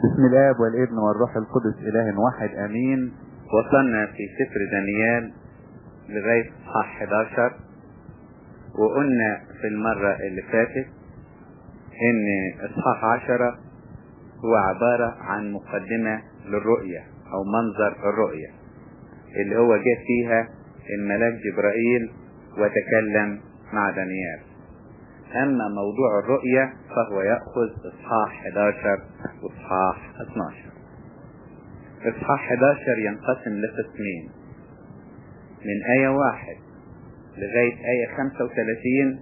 بسم الاب والابن والروح القدس اله واحد امين وصلنا في سفر دانيال لغاية اصحاح 11 وقلنا في المرة اللي فاتت ان اصحاح 10 هو عبارة عن مقدمة للرؤية او منظر الرؤية اللي هو جه فيها الملاك جبرائيل وتكلم مع دانيال اما موضوع الرؤية فهو يأخذ اصحاح 11 واصحاح 12 اصحاح 11 ينقسم لقسمين من آية واحد لغاية آية 35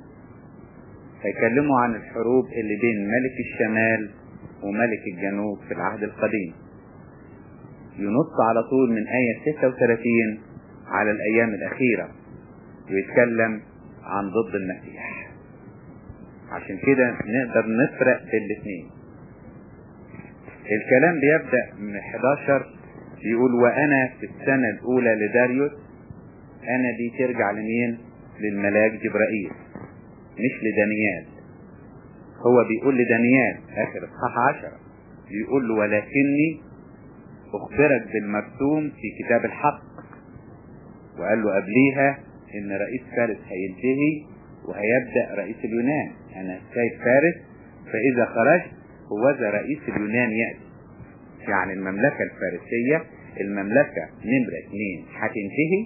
هيكلموا عن الحروب اللي بين ملك الشمال وملك الجنوب في العهد القديم ينص على طول من آية 36 على الأيام الأخيرة ويتكلم عن ضد المسيح عشان كده نقدر نفرق بين الاثنين الكلام بيبدأ من 11 يقول وأنا في السنة الأولى لداريوس أنا دي ترجع لمين للملاك جبرائيل مش لدانيال هو بيقول لدانيال آخر اصحاح 10 بيقول له ولكني أخبرك بالمرسوم في كتاب الحق وقال له قبليها إن رئيس فارس هينتهي وهيبدأ رئيس اليونان أنا سايب فارس فإذا خرجت هو ذا رئيس اليونان يأتي يعني المملكة الفارسية المملكة نمرة اثنين هتنتهي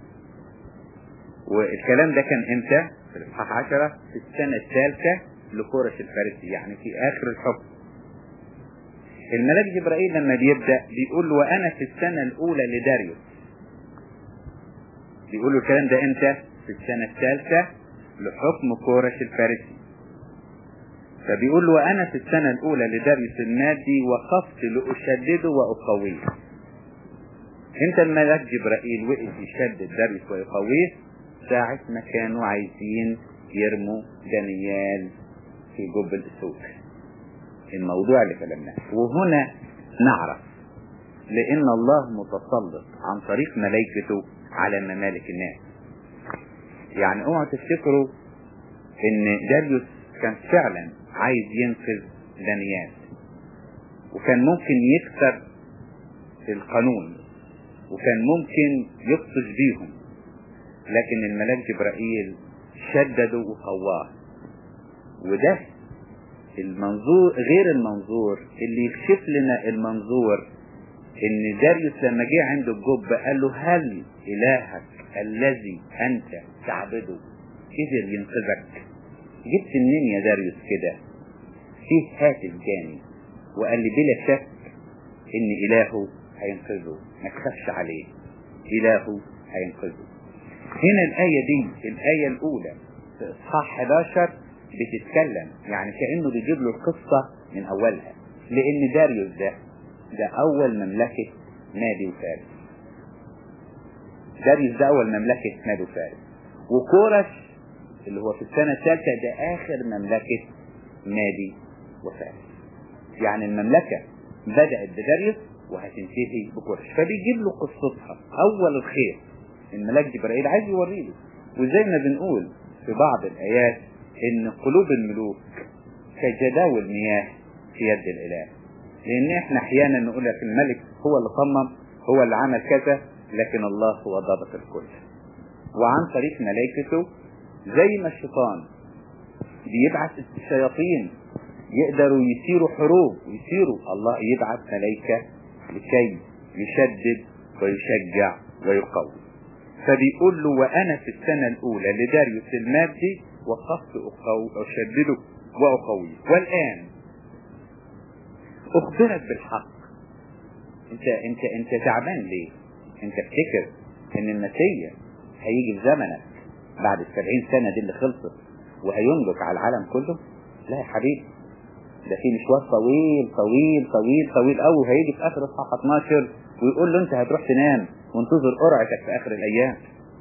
والكلام ده كان امتى؟ في الاصحاح 10 في السنة الثالثة لكورش الفارسي يعني في آخر الحكم الملاك جبرائيل لما بيبدأ بيقول له وأنا في السنة الأولى لداريوس بيقول له الكلام ده امتى؟ في السنة الثالثة لحكم كورش الفارسي فبيقول له وأنا في السنة الأولى لداريوس المادي وقفت لأشدده وأقويه انت الملاك جبرائيل وقف يشدد داريوس ويقويه ساعة ما كانوا عايزين يرموا دانيال في جب الأسود الموضوع اللي كلمناه وهنا نعرف لأن الله متسلط عن طريق ملائكته على ممالك الناس يعني اوعوا تفتكروا ان داريوس كان فعلا عايز ينقذ دانيال وكان ممكن يكسر القانون وكان ممكن يبطش بيهم لكن الملاك جبرائيل شدده وقواه وده المنظور غير المنظور اللي يكشف لنا المنظور ان داريوس لما جه عنده الجب قال له هل الهك الذي انت تعبده قدر ينقذك جبت منين يا داريوس كده فيه هاتف جاني وقال لي بلا شك ان الهه هينقذه ما تخافش عليه الهه هينقذه هنا الآية دي الآية الأولى في إصحاح 11 بتتكلم يعني كأنه بيجيب له القصة من أولها لأن داريوس ده ده أول مملكة مادي وفارس داريوس ده أول مملكة مادي وفارس وكورش اللي هو في السنة الثالثة ده آخر مملكة مادي وفارس يعني المملكة بدأت بداريوس وهتنتهي بكورش فبيجيب له قصتها أول الخير الملاك جبرائيل عايز يوريله وزي ما بنقول في بعض الآيات إن قلوب الملوك كجداول مياه في يد الإله لأن إحنا أحيانا نقول لك الملك هو اللي صمم هو اللي عمل كذا لكن الله هو ضابط الكل وعن طريق ملائكته زي ما الشيطان بيبعث الشياطين يقدروا يثيروا حروب ويثيروا الله يبعث ملائكة لكي يشدد ويشجع ويقوي فبيقول له وأنا في السنة الأولى لداريوس المادي وقفت أشدده وأقويه والآن أخبرك بالحق أنت أنت أنت تعبان ليه؟ أنت افتكر إن المسيح هيجي في زمنك بعد السبعين سنة دي اللي خلصت وهيملك على العالم كله؟ لا يا حبيبي ده في مشوار طويل طويل طويل طويل قوي وهيجي في آخر الصفحة 12 ويقول له أنت هتروح تنام وانتظر قرعتك في آخر الأيام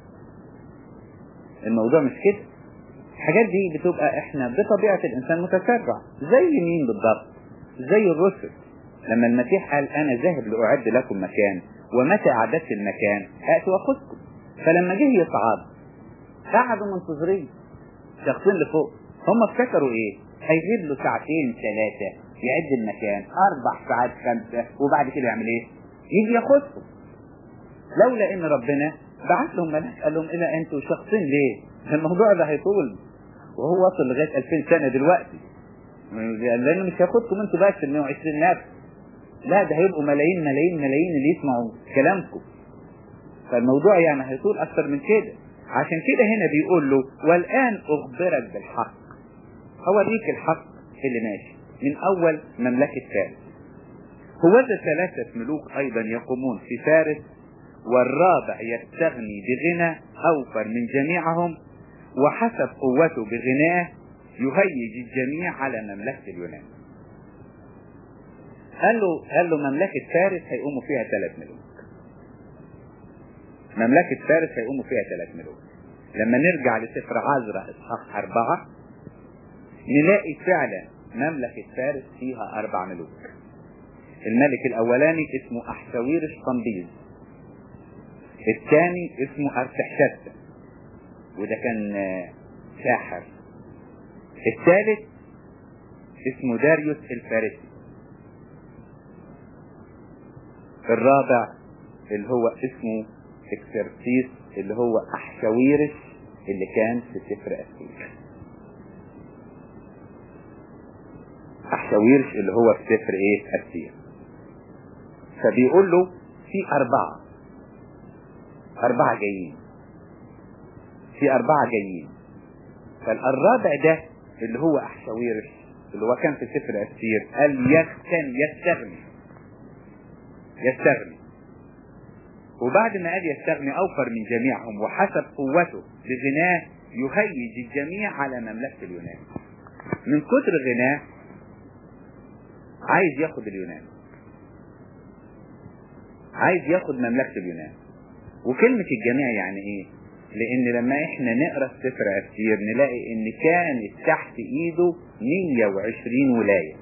الموضوع مش كده الحاجات دي بتبقى احنا بطبيعة الإنسان متسرع زي مين بالضبط زي الرسل لما المسيح قال أنا ذاهب لأعد لكم مكان ومتى أعددت المكان أأتي وأخذكم فلما جه يصعد قعدوا منتظرين شخصين لفوق هم افتكروا ايه هيغيب له ساعتين ثلاثة يعد المكان اربع ساعات خمسة وبعد كده يعمل ايه يجي ياخدهم لولا ان ربنا بعت لهم ملاك قال لهم ايه انتوا شخصين ليه الموضوع ده هيطول وهو وصل لغايه 2000 سنه دلوقتي لانه مش هياخدكم انتوا بس 120 نفس لا ده هيبقوا ملايين ملايين ملايين اللي يسمعوا كلامكم فالموضوع يعني هيطول اكتر من كده عشان كده هنا بيقول له والان اخبرك بالحق هوريك الحق اللي ماشي من اول مملكة فارس هوذا ثلاثة ملوك ايضا يقومون في فارس والرابع يستغني بغنى اوفر من جميعهم وحسب قوته بغناه يهيج الجميع على مملكة اليونان قال له قال له مملكة فارس هيقوموا فيها ثلاث ملوك مملكة فارس هيقوموا فيها ثلاث ملوك لما نرجع لسفر عزرا اصحاح أربعة نلاقي فعلا مملكة فارس فيها أربع ملوك الملك الأولاني اسمه أحشاويرش قمبيز الثاني اسمه أرتحشتة وده كان ساحر الثالث اسمه داريوس الفارسي الرابع اللي هو اسمه اكسرسيس اللي هو احشاويرش اللي كان في سفر اسير احشاويرش اللي هو في سفر ايه اسير فبيقول له في اربعة اربعة جايين في اربعة جايين فالرابع ده اللي هو احشاويرش اللي هو كان في سفر اسير قال يستن يستغني يستغني وبعد ما قال يستغني اوفر من جميعهم وحسب قوته بغناه يهيج الجميع على مملكة اليونان من كتر غناه عايز ياخد اليونان عايز ياخد مملكة اليونان وكلمة الجميع يعني ايه لان لما احنا نقرا سفر اسير نلاقي ان كانت تحت ايده 120 ولايه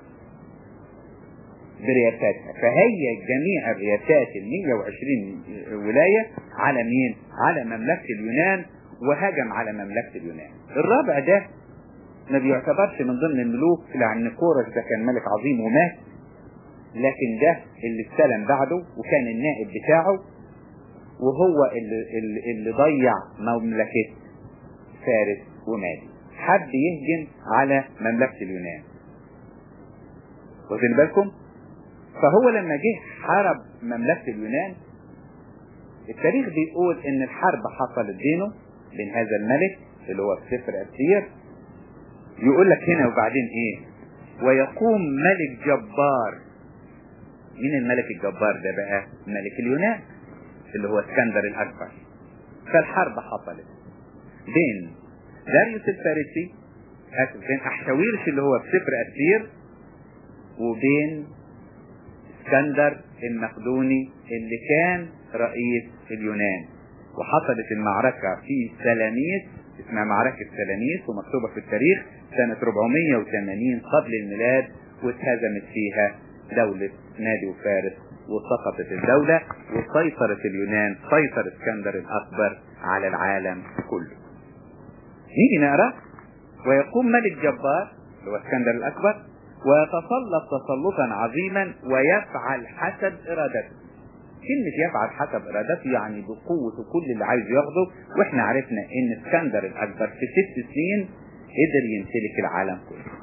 برياساتها فهي جميع الرياسات ال 120 ولاية على مين؟ على مملكة اليونان وهجم على مملكة اليونان الرابع ده ما بيعتبرش من ضمن الملوك لأن كورش ده كان ملك عظيم ومات لكن ده اللي استلم بعده وكان النائب بتاعه وهو اللي, اللي, اللي ضيع مملكة فارس ومالي حب يهجم على مملكة اليونان واخدين بالكم فهو لما جه حارب مملكة اليونان التاريخ بيقول ان الحرب حصلت بينه بين هذا الملك اللي هو في سفر اسير يقول لك هنا وبعدين ايه ويقوم ملك جبار مين الملك الجبار ده بقى ملك اليونان اللي هو اسكندر الاكبر فالحرب حصلت بين داريوس الفارسي بين احشاويرش اللي هو في سفر اسير وبين اسكندر المقدوني اللي كان رئيس اليونان وحصلت المعركة في سلاميس اسمها معركة سلاميس ومكتوبة في التاريخ سنة 480 قبل الميلاد واتهزمت فيها دولة نادي وفارس وسقطت الدولة وسيطرت اليونان سيطر اسكندر الأكبر على العالم كله نيجي نقرأ ويقوم ملك جبار اللي هو اسكندر الأكبر ويتسلط تسلطا عظيما ويفعل حسب ارادته كلمة يفعل حسب ارادته يعني بقوة كل اللي عايز ياخده واحنا عرفنا ان اسكندر الاكبر في ست سنين قدر يمتلك العالم كله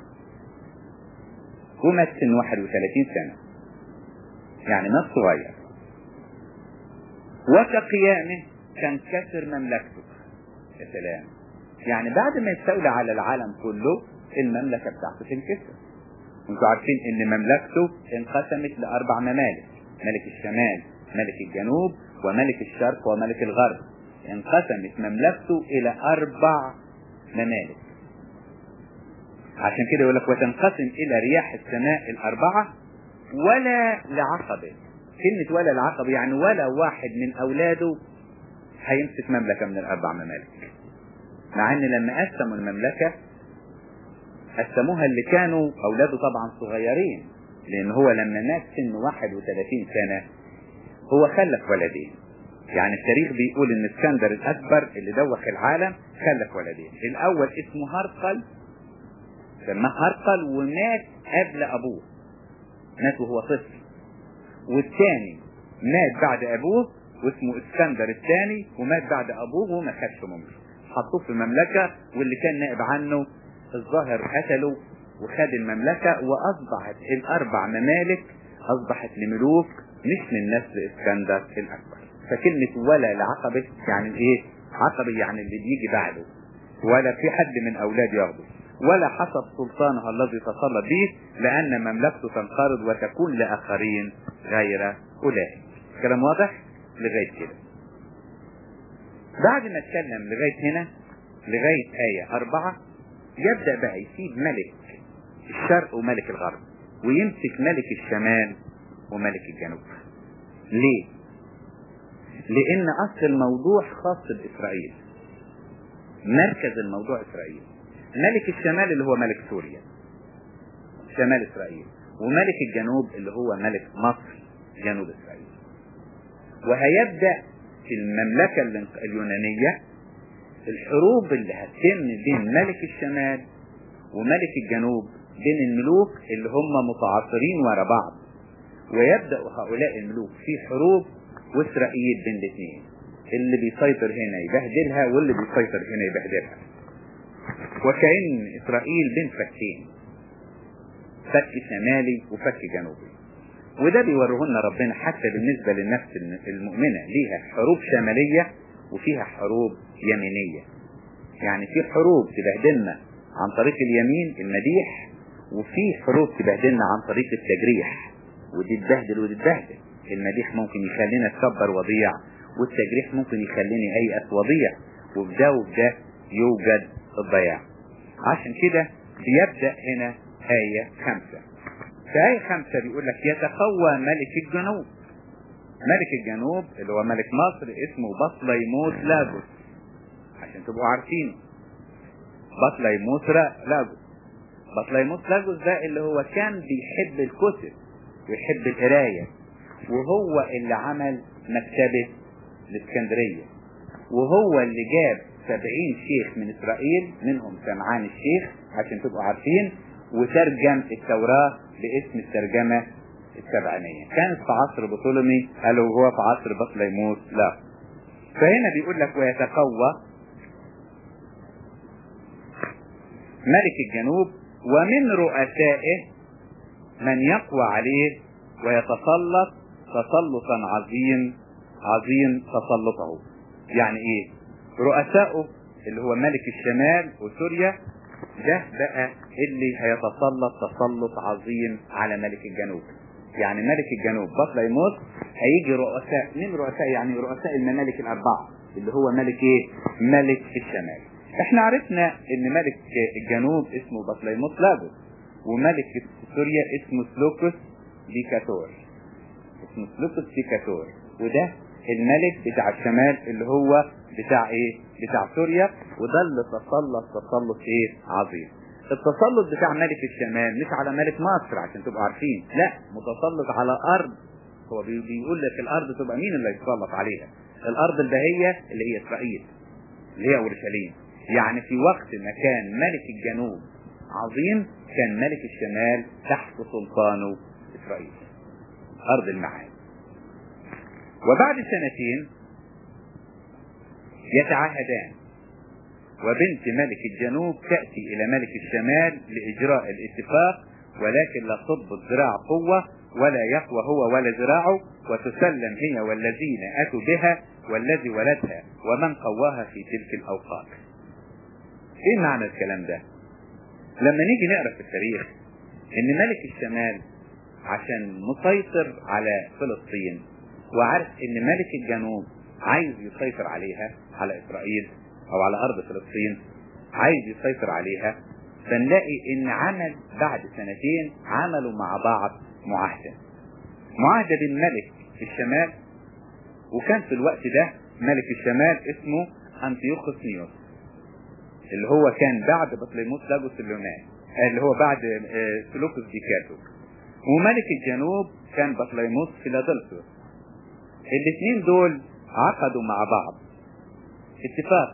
ومات سن 31 سنة يعني مات صغير وكقيامه تنكسر مملكته يا سلام يعني بعد ما يستولى على العالم كله المملكة بتاعته تنكسر انتوا عارفين ان مملكته انقسمت لاربع ممالك ملك الشمال ملك الجنوب وملك الشرق وملك الغرب انقسمت مملكته الى اربع ممالك عشان كده يقول لك وتنقسم الى رياح السماء الاربعه ولا لعقبه كلمة ولا العقبة يعني ولا واحد من أولاده هيمسك مملكة من الأربع ممالك مع أن لما قسموا المملكة قسموها اللي كانوا أولاده طبعا صغيرين لأن هو لما مات سن 31 سنة هو خلف ولدين يعني التاريخ بيقول ان اسكندر الاكبر اللي دوخ العالم خلف ولدين الاول اسمه هرقل سماه هرقل ومات قبل ابوه مات وهو طفل والثاني مات بعد ابوه واسمه اسكندر الثاني ومات بعد ابوه وما خدش مملكه حطوه في المملكه واللي كان نائب عنه الظاهر قتله وخد المملكه واصبحت الاربع ممالك اصبحت لملوك مش من نسل اسكندر الاكبر فكلمه ولا لعقبه يعني ايه عقبه يعني اللي بيجي بعده ولا في حد من اولاده ياخده ولا حسب سلطانها الذي تسلط به لان مملكته تنقرض وتكون لاخرين غير اولئك كلام واضح لغايه كده بعد ما اتكلم لغايه هنا لغايه ايه اربعه يبدا بقى يسيب ملك الشرق وملك الغرب ويمسك ملك الشمال وملك الجنوب ليه لان اصل الموضوع خاص باسرائيل مركز الموضوع اسرائيل ملك الشمال اللي هو ملك سوريا شمال اسرائيل وملك الجنوب اللي هو ملك مصر جنوب اسرائيل وهيبدا في المملكه اليونانيه الحروب اللي هتتم بين ملك الشمال وملك الجنوب بين الملوك اللي هم متعاصرين ورا بعض ويبدا هؤلاء الملوك في حروب واسرائيل بين الاثنين اللي بيسيطر هنا يبهدلها واللي بيسيطر هنا يبهدلها وكأن إسرائيل بين فكين فك شمالي وفك جنوبي وده بيوريه لنا ربنا حتى بالنسبة للنفس المؤمنة ليها حروب شمالية وفيها حروب يمينية يعني في حروب تبهدلنا عن طريق اليمين المديح وفي حروب تبهدلنا عن طريق التجريح ودي تبهدل ودي تبهدل المديح ممكن يخلينا اتكبر وضيع والتجريح ممكن يخليني ايأس وضيع وفي ده وفي ده يوجد الضياع عشان كده بيبدأ هنا آية خمسة في آية خمسة بيقول لك يتقوى ملك الجنوب ملك الجنوب اللي هو ملك مصر اسمه بطليموس لاجوس عشان تبقوا عارفين بطليموس لاجوس بطليموس لاجوس ده اللي هو كان بيحب الكتب ويحب القراية وهو اللي عمل مكتبة الاسكندرية وهو اللي جاب سبعين شيخ من اسرائيل منهم سمعان الشيخ عشان تبقوا عارفين وترجم التوراة باسم الترجمة السبعينية كانت في عصر بطولمي قالوا هو في عصر بطليموس لا فهنا بيقول لك ويتقوى ملك الجنوب ومن رؤسائه من يقوى عليه ويتسلط تسلطا عظيم عظيم تسلطه يعني ايه رؤسائه اللي هو ملك الشمال وسوريا ده بقى اللي هيتسلط تسلط عظيم على ملك الجنوب يعني ملك الجنوب بطليموس هيجي رؤساء من رؤساء يعني رؤساء الممالك الاربعه اللي هو ملك ايه ملك الشمال احنا عرفنا ان ملك الجنوب اسمه بطليموس لاجوس وملك سوريا اسمه سلوكوس ديكاتور اسمه سلوكوس ديكاتور وده الملك بتاع الشمال اللي هو بتاع ايه بتاع سوريا وده اللي تسلط تسلط ايه عظيم التسلط بتاع ملك الشمال مش على ملك مصر عشان تبقوا عارفين لا متسلط على ارض هو بيقول لك الارض تبقى مين اللي يتسلط عليها الارض البهية اللي هي اسرائيل اللي هي اورشليم يعني في وقت ما كان ملك الجنوب عظيم كان ملك الشمال تحت سلطانه اسرائيل ارض المعاد وبعد سنتين يتعاهدان وبنت ملك الجنوب تأتي إلى ملك الشمال لإجراء الاتفاق ولكن لا تضبط ذراع قوة ولا يقوى هو ولا ذراعه وتسلم هي والذين أتوا بها والذي ولدها ومن قواها في تلك الأوقات إيه معنى الكلام ده لما نيجي نقرأ في التاريخ إن ملك الشمال عشان مسيطر على فلسطين وعارف إن ملك الجنوب عايز يسيطر عليها على إسرائيل او على ارض فلسطين عايز يسيطر عليها فنلاقي ان عمل بعد سنتين عملوا مع بعض معاهدة معاهدة بين ملك في الشمال وكان في الوقت ده ملك الشمال اسمه انتيوخوس نيوس اللي هو كان بعد بطليموس لاجوس اليوناني اللي هو بعد سلوكوس ديكاتو وملك الجنوب كان بطليموس فيلادلفيوس الاثنين دول عقدوا مع بعض اتفاق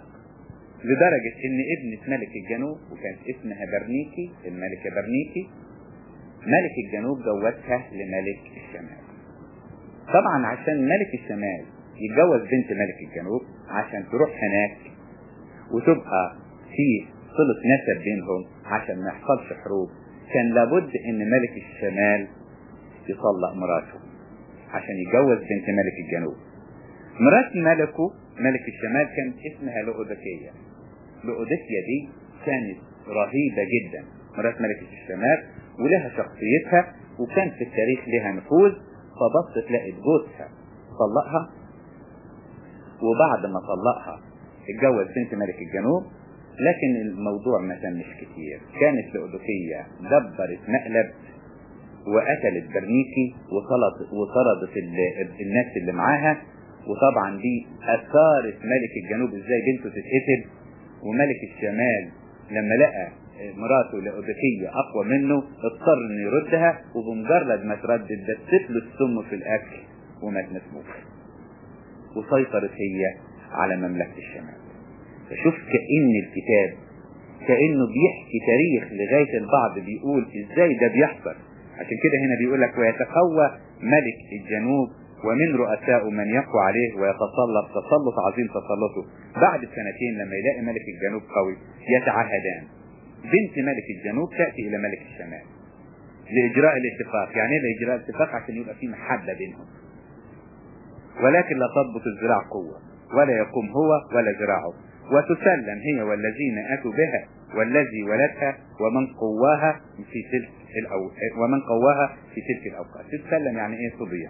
لدرجة ان ابنة ملك الجنوب وكانت اسمها برنيكي الملكة برنيكي ملك الجنوب جوزها لملك الشمال طبعا عشان ملك الشمال يتجوز بنت ملك الجنوب عشان تروح هناك وتبقى في صلة نسب بينهم عشان ما يحصلش حروب كان لابد ان ملك الشمال يطلق مراته عشان يتجوز بنت ملك الجنوب مرات ملكه ملك الشمال كان اسمها لؤودكية لؤودكية دي كانت رهيبة جدا مرات ملك الشمال ولها شخصيتها وكان في التاريخ لها نفوذ فبصت لقت جوزها طلقها وبعد ما طلقها اتجوز بنت ملك الجنوب لكن الموضوع ما تمش كتير كانت لؤدوكية دبرت مقلب وقتلت برنيكي وطردت وطردت الناس اللي معاها وطبعا دي اثارت ملك الجنوب ازاي بنته تتقتل وملك الشمال لما لقى مراته لأوديكية أقوى منه اضطر إنه يردها وبمجرد ما تردد دست له السم في الأكل ومات مسموم وسيطرت هي على مملكة الشمال فشوف كأن الكتاب كأنه بيحكي تاريخ لغاية البعض بيقول ازاي ده بيحصل عشان كده هنا بيقول لك ويتقوى ملك الجنوب ومن رؤسائه من يقوى عليه ويتسلط تسلط عظيم تسلطه بعد سنتين لما يلاقي ملك الجنوب قوي يتعهدان بنت ملك الجنوب تأتي إلى ملك الشمال لإجراء الاتفاق يعني ايه لإجراء الاتفاق عشان يبقى في محبة بينهم ولكن لا تضبط الذراع قوة ولا يقوم هو ولا ذراعه وتسلم هي والذين أتوا بها والذي ولدها ومن قواها في تلك الأو... ومن قواها في تلك الأوقات تتسلم يعني ايه تضيع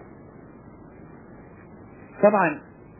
طبعا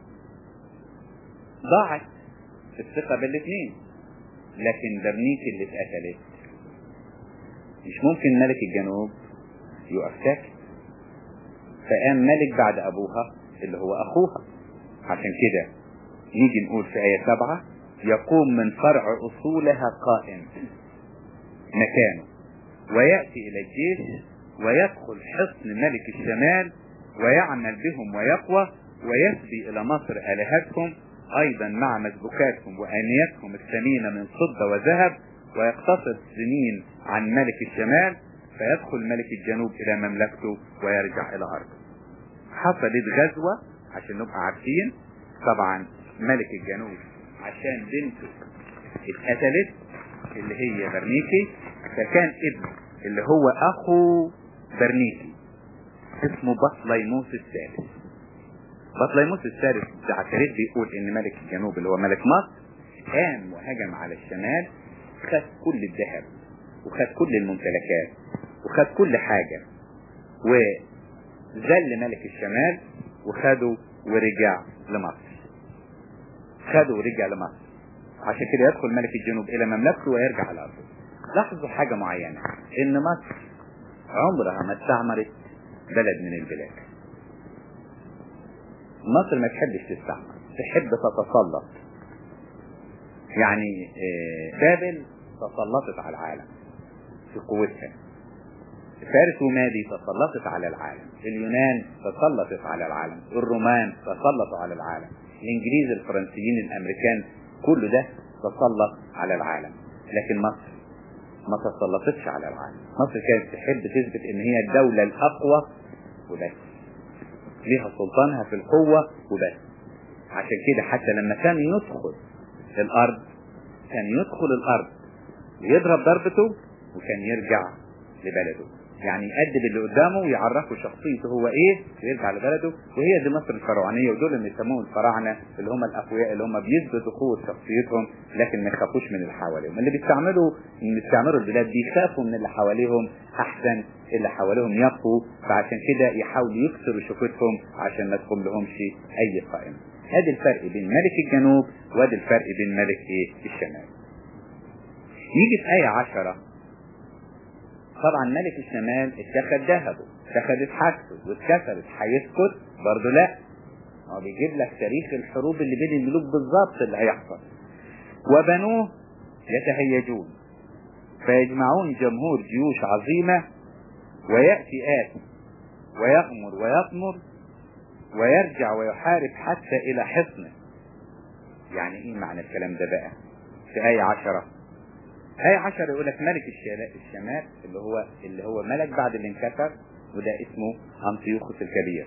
ضاعت الثقة بالاثنين لكن برنيك اللي اتقتلت مش ممكن ملك الجنوب يقف ساكت فقام ملك بعد ابوها اللي هو اخوها عشان كده نيجي نقول في آية سبعة يقوم من فرع أصولها قائم مكانه ويأتي إلى الجيش ويدخل حصن ملك الشمال ويعمل بهم ويقوى ويسبي إلى مصر آلهتهم أيضا مع مسبوكاتهم وآنيتهم الثمينة من فضة وذهب ويقتصد سنين عن ملك الشمال فيدخل ملك الجنوب إلى مملكته ويرجع إلى أرضه حصلت غزوة عشان نبقى عارفين طبعا ملك الجنوب عشان بنته اتقتلت اللي هي برنيكي فكان ابن اللي هو اخو برنيكي اسمه بطليموس الثالث بطليموس الثالث بتاع التاريخ بيقول ان ملك الجنوب اللي هو ملك مصر قام وهجم على الشمال خد كل الذهب وخد كل الممتلكات وخد كل حاجة وذل ملك الشمال وخده ورجع لمصر خده ورجع لمصر عشان كده يدخل ملك الجنوب الى مملكته ويرجع على ارضه لاحظوا حاجة معينة ان مصر عمرها ما استعمرت بلد من البلاد مصر ما تحبش تستعمر تحب تتسلط يعني بابل تسلطت على العالم في قوتها فارس ومادي تسلطت على العالم اليونان تسلطت على العالم الرومان تسلطوا على العالم الانجليز الفرنسيين الامريكان كل ده تسلط على العالم لكن مصر ما تسلطتش على العالم مصر كانت تحب تثبت ان هي الدولة الاقوى وبس ليها سلطانها في القوة وبس عشان كده حتى لما كان يدخل الارض كان يدخل الارض ويضرب ضربته وكان يرجع لبلده يعني يقدم اللي قدامه ويعرفه شخصيته هو ايه ويرجع لبلده وهي دي مصر الفرعونيه ودول اللي يسموهم الفراعنه اللي هم الاقوياء اللي هم بيثبتوا قوه شخصيتهم لكن ما يخافوش من اللي حواليهم اللي بيستعملوا اللي بيستعمروا البلاد دي يخافوا من اللي حواليهم احسن اللي حواليهم يقوا فعشان كده يحاولوا يكسروا شوكتهم عشان ما تقوم لهمش اي قائمه ادي الفرق بين ملك الجنوب وادي الفرق بين ملك ايه الشمال يجي في آية عشرة طبعا ملك الشمال اتخذ ذهبه اتخذت حاجته واتكسرت هيسكت برضه لا هو بيجيب لك تاريخ الحروب اللي بين الملوك بالظبط اللي هيحصل وبنوه يتهيجون فيجمعون جمهور جيوش عظيمة ويأتي آت ويغمر ويطمر ويرجع ويحارب حتى إلى حصنه يعني إيه معنى الكلام ده بقى في آية عشرة آية 10 يقول لك ملك الشمال اللي هو اللي هو ملك بعد اللي انكسر وده اسمه أنطيوخوس الكبير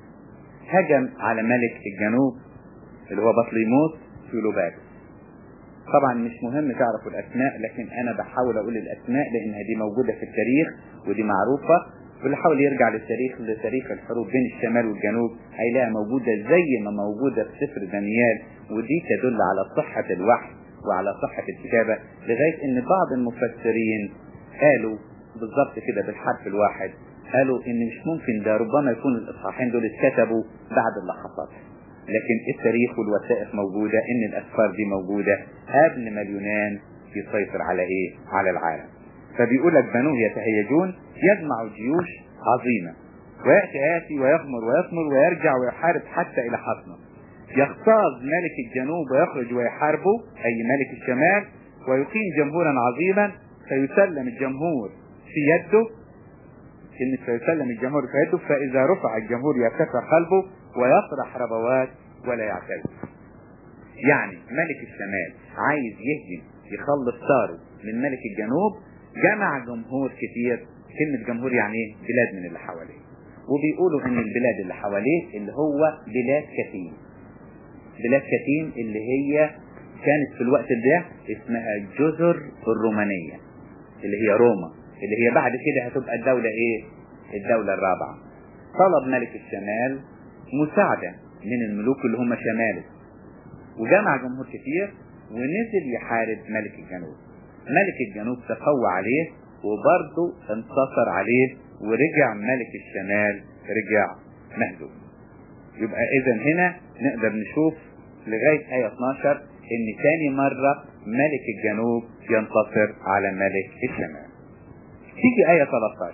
هجم على ملك الجنوب اللي هو بطليموس فيلوباكس طبعا مش مهم تعرفوا الاسماء لكن انا بحاول اقول الاسماء لانها دي موجوده في التاريخ ودي معروفه واللي حاول يرجع للتاريخ لتاريخ الحروب بين الشمال والجنوب هيلاقيها موجوده زي ما موجوده في سفر دانيال ودي تدل على صحه الوحي وعلى صحه الكتابه لغايه ان بعض المفسرين قالوا بالظبط كده بالحرف الواحد قالوا ان مش ممكن ده ربما يكون الاصحاحين دول اتكتبوا بعد اللي حصل لكن التاريخ والوثائق موجودة ان الاسفار دي موجودة قبل ما اليونان يسيطر على ايه على العالم فبيقول لك بنوه يتهيجون يجمع جيوش عظيمة ويأتي آتي ويغمر ويثمر ويرجع ويحارب حتى إلى حصنه يغتاظ ملك الجنوب ويخرج ويحاربه أي ملك الشمال ويقيم جمهورا عظيما فيسلم الجمهور في يده كلمة فيسلم الجمهور في يده فإذا رفع الجمهور يرتفع قلبه ويطرح ربوات ولا يعترف يعني ملك الشمال عايز يهجم يخلص ثاره من ملك الجنوب جمع جمهور كتير كلمة جمهور يعني ايه بلاد من اللي حواليه وبيقولوا ان البلاد اللي حواليه اللي هو بلاد كتيم بلاد كتيم اللي هي كانت في الوقت ده اسمها الجزر الرومانية اللي هي روما اللي هي بعد كده هتبقى الدولة ايه الدولة الرابعة طلب ملك الشمال مساعدة من الملوك اللي هم شماله وجمع جمهور كتير ونزل يحارب ملك الجنوب ملك الجنوب تقوى عليه وبرضه انتصر عليه ورجع ملك الشمال رجع مهزوم يبقى اذا هنا نقدر نشوف لغاية آية 12 ان تاني مرة ملك الجنوب ينتصر على ملك الشمال تيجي آية 13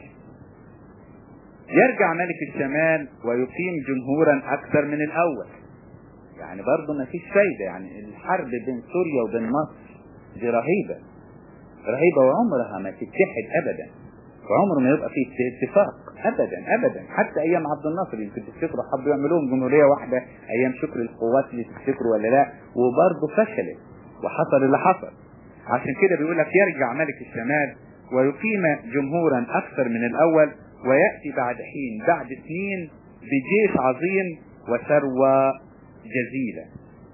يرجع ملك الشمال ويقيم جمهورا اكثر من الاول يعني برضه ما فيش فايدة يعني الحرب بين سوريا وبين مصر دي رهيبة رهيبة وعمرها ما تتحد ابدا وعمر ما يبقى فيه اتفاق ابدا ابدا حتى ايام عبد الناصر يمكن تفتكروا حبوا يعملوهم جمهورية واحدة ايام شكر القوات اللي تفتكروا ولا لا وبرضه فشلت وحصل اللي حصل عشان كده بيقول لك يرجع ملك الشمال ويقيم جمهورا اكثر من الاول ويأتي بعد حين بعد سنين بجيش عظيم وثروة جزيلة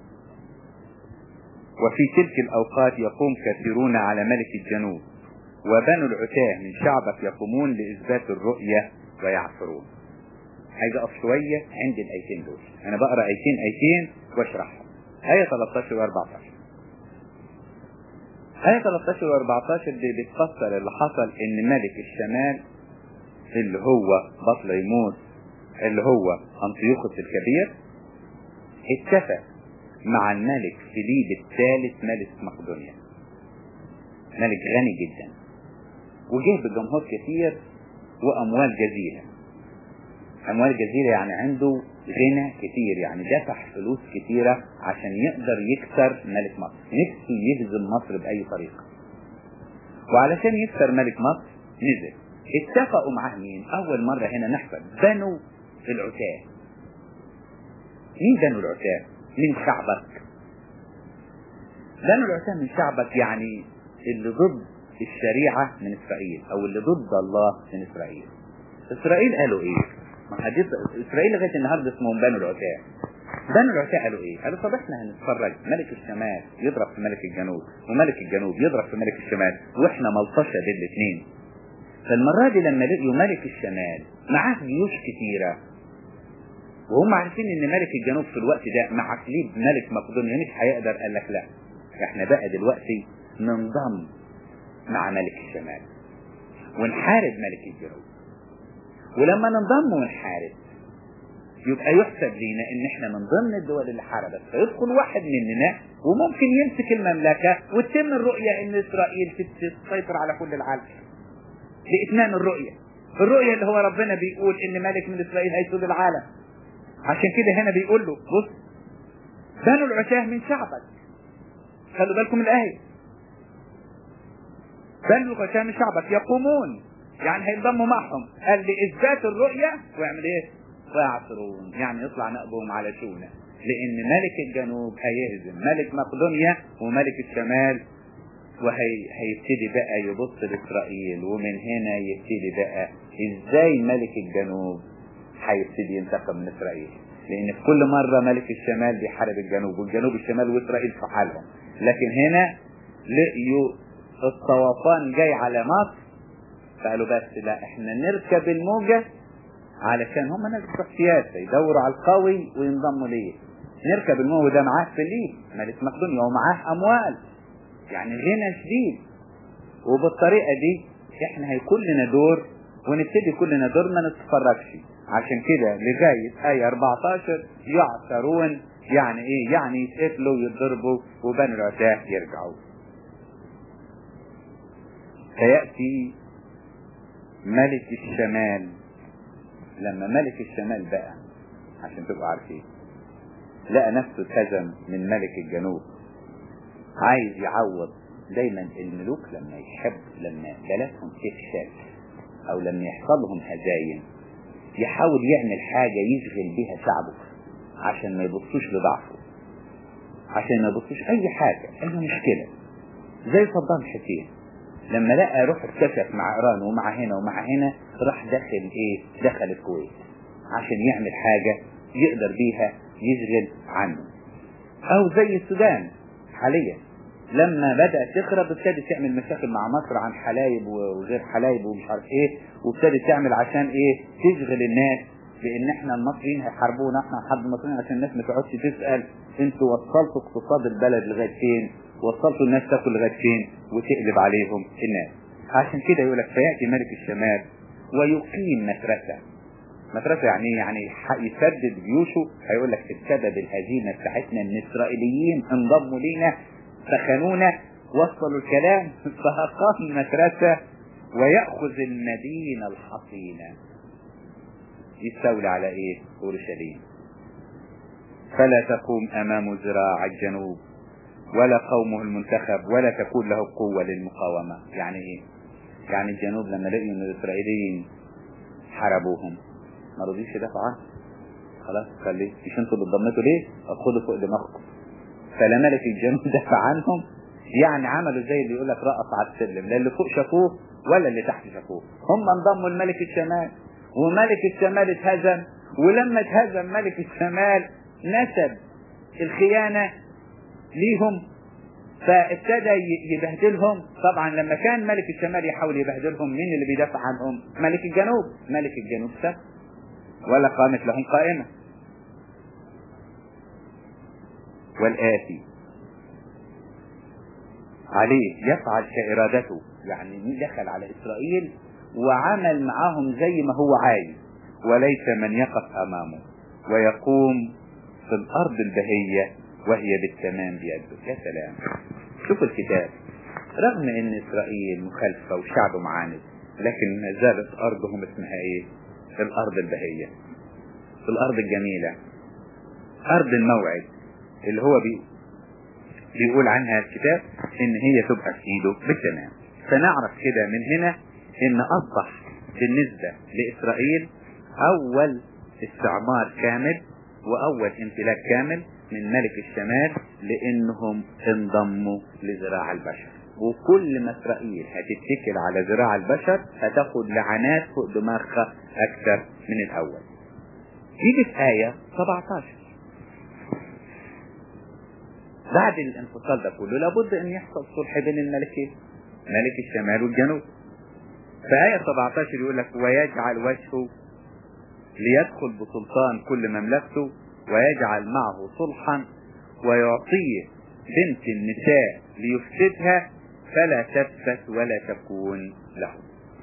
وفي تلك الأوقات يقوم كثيرون على ملك الجنوب وبنو العتاه من شعبك يقومون لإثبات الرؤية ويعثرون عايز أقف شوية عند الآيتين دول أنا بقرأ آيتين آيتين واشرحهم آية 13 و 14 آية 13 و 14 دي بتفسر اللي حصل إن ملك الشمال اللي هو بطليموس اللي هو أنطيوخوس الكبير اتفق مع الملك فيليب الثالث ملك مقدونيا ملك غني جدا وجه بجمهور كثير وأموال جزيلة أموال جزيلة يعني عنده غنى كتير يعني دفع فلوس كتيرة عشان يقدر يكسر ملك مصر نفسه يهزم مصر بأي طريقة وعلشان يكسر ملك مصر نزل اتفقوا معاه مين اول مرة هنا نحفظ بنو العتاه مين بنو العتاه من شعبك بنو العتاه من شعبك يعني اللي ضد الشريعة من اسرائيل او اللي ضد الله من اسرائيل اسرائيل قالوا ايه ما حديث اسرائيل لغاية النهاردة اسمهم بنو العتاه بنو العتاه قالوا ايه قالوا طب احنا هنتفرج ملك الشمال يضرب في ملك الجنوب وملك الجنوب يضرب في ملك الشمال واحنا ملطشة بين الاثنين فالمرة دي لما لقيوا ملك الشمال معاه جيوش كتيرة وهم عارفين ان ملك الجنوب في الوقت ده مع فيليب ملك مقدونيا مش هيقدر قال لك لا احنا بقى دلوقتي ننضم مع ملك الشمال ونحارب ملك الجنوب ولما ننضم ونحارب يبقى يحسب لينا ان احنا من ضمن الدول اللي حاربت فيدخل واحد مننا وممكن يمسك المملكة وتتم الرؤية ان اسرائيل تسيطر على كل العالم لإتمام الرؤية الرؤية اللي هو ربنا بيقول إن ملك من إسرائيل هيسود العالم عشان كده هنا بيقول له بص بنو العتاه من شعبك خلوا بالكم من الآية بنو العتاه من شعبك يقومون يعني هينضموا معهم قال لإثبات الرؤية ويعمل إيه؟ ويعصرون يعني يطلع نقبهم على شونه لأن ملك الجنوب هيهزم ملك مقدونيا وملك الشمال وهيبتدي بقى يبص لإسرائيل ومن هنا يبتدي بقى إزاي ملك الجنوب هيبتدي ينتقم من إسرائيل لأن في كل مرة ملك الشمال بيحارب الجنوب والجنوب الشمال وإسرائيل في حالهم لكن هنا لقيوا الطوفان جاي على مصر فقالوا بس لا احنا نركب الموجة علشان هم ناس بتوع سياسة يدوروا على القوي وينضموا ليه نركب الموجة ده معاه فليس ملك مقدونيا ومعاه أموال يعني غنى شديد وبالطريقة دي احنا هيكون لنا دور ونبتدي كلنا دور ما نتفرجش عشان كده لغاية آية 14 يعثرون يعني ايه يعني يتقتلوا ويتضربوا وبني العتاه يرجعوا فيأتي ملك الشمال لما ملك الشمال بقى عشان تبقوا عارفين لقى نفسه اتهزم من ملك الجنوب عايز يعوض دايما الملوك لما يحب لما بلدهم تفشل او لما يحصل لهم هزايم يحاول يعمل حاجة يشغل بيها شعبه عشان ما يبصوش لضعفه عشان ما يبصوش اي حاجة اي مشكلة زي صدام حسين لما لقى روح اتكشف مع ايران ومع هنا ومع هنا راح داخل ايه دخل الكويت عشان يعمل حاجة يقدر بيها يشغل عنه او زي السودان حاليا لما بدأت تخرب ابتدت تعمل مشاكل مع مصر عن حلايب وغير حلايب ومش عارف ايه وابتدت تعمل عشان ايه تشغل الناس بان احنا المصريين هيحاربونا احنا هنحارب المصريين عشان الناس ما تقعدش تسال انتوا وصلتوا اقتصاد البلد لغايه فين وصلتوا الناس تاكل لغايه فين وتقلب عليهم الناس عشان كده يقول لك فياتي ملك الشمال ويقيم مدرسه مدرسه يعني ايه؟ يعني يسدد جيوشه هيقول لك بسبب الهزيمه بتاعتنا ان الاسرائيليين انضموا لينا فخانونا وصلوا الكلام فأقام مدرسة ويأخذ المدينة الحصينة يستولي على ايه اورشليم فلا تقوم امام ذراع الجنوب ولا قومه المنتخب ولا تكون له قوة للمقاومة يعني ايه يعني الجنوب لما لقيوا ان الاسرائيليين حاربوهم ما رضيش يدافعوا عنهم خلاص خليه مش انتوا اللي اتضمنتوا ليه خدوا فوق دماغكم فلا ملك الجنوب دافع عنهم يعني عملوا زي اللي يقول لك رقص على السلم لا اللي فوق شافوه ولا اللي تحت شافوه هم انضموا لملك الشمال وملك الشمال اتهزم ولما اتهزم ملك الشمال نسب الخيانة ليهم فابتدى يبهدلهم طبعا لما كان ملك الشمال يحاول يبهدلهم مين اللي بيدافع عنهم ملك الجنوب ملك الجنوب سب ولا قامت لهم قائمة والآتي عليه يفعل كإرادته يعني دخل على إسرائيل وعمل معاهم زي ما هو عايز وليس من يقف أمامه ويقوم في الأرض البهية وهي بالتمام بيده يا سلام شوفوا الكتاب رغم ان اسرائيل مخالفة وشعب معاند لكن ما زالت ارضهم اسمها ايه الارض البهية الارض الجميلة ارض الموعد اللي هو بي بيقول عنها الكتاب ان هي تبقى في ايده بالتمام فنعرف كده من هنا ان اصبح بالنسبة لاسرائيل اول استعمار كامل واول امتلاك كامل من ملك الشمال لانهم انضموا لذراع البشر وكل ما اسرائيل هتتكل على ذراع البشر هتاخد لعنات فوق دماغها اكثر من الاول يجي في آية 17 بعد الانفصال ده كله لابد ان يحصل صلح بين الملكين ملك الشمال والجنوب في آية 17 يقول لك ويجعل وجهه ليدخل بسلطان كل مملكته ويجعل معه صلحا ويعطيه بنت النساء ليفسدها فلا تثبت ولا تكون له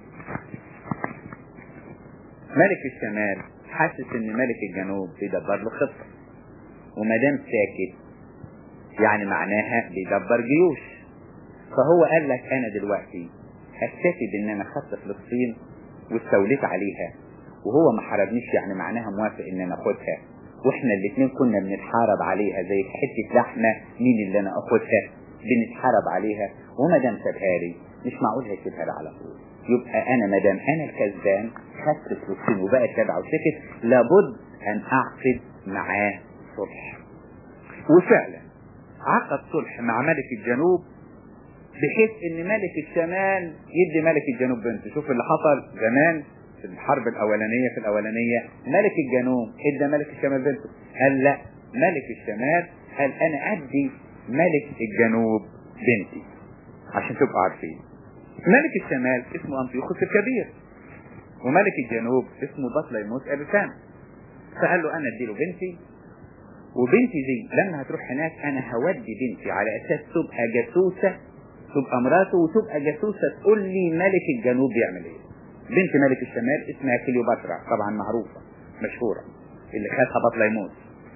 ملك الشمال حاسس ان ملك الجنوب بيدبر له خطه وما دام ساكت يعني معناها بيدبر جيوش فهو قال لك انا دلوقتي هكتفي بان انا خدت فلسطين واستوليت عليها وهو ما حاربنيش يعني معناها موافق ان انا اخدها واحنا الاثنين كنا بنتحارب عليها زي حته لحمه مين اللي انا اخدها بنتحارب عليها وما دام سابها لي مش معقول هيسيبها لي على طول يبقى انا ما دام انا الكسبان خدت فلسطين وبقت تبع وسكت لابد ان اعقد معاه صلح وفعلا عقد صلح مع ملك الجنوب بحيث ان ملك الشمال يدي ملك الجنوب بنته شوف اللي حصل زمان في الحرب الاولانية في الاولانية ملك الجنوب ادى ملك الشمال بنته قال لا ملك الشمال قال انا ادي ملك الجنوب بنتي عشان تبقوا عارفين ملك الشمال اسمه انطيوخوس الكبير وملك الجنوب اسمه بطليموس ابيفان فقال له انا اديله بنتي وبنتي دي لما هتروح هناك انا هودي بنتي على اساس تبقى جاسوسه تبقى مراته وتبقى جاسوسه تقول لي ملك الجنوب بيعمل ايه بنت ملك الشمال اسمها كليوباترا طبعا معروفه مشهوره اللي خدها بطليموس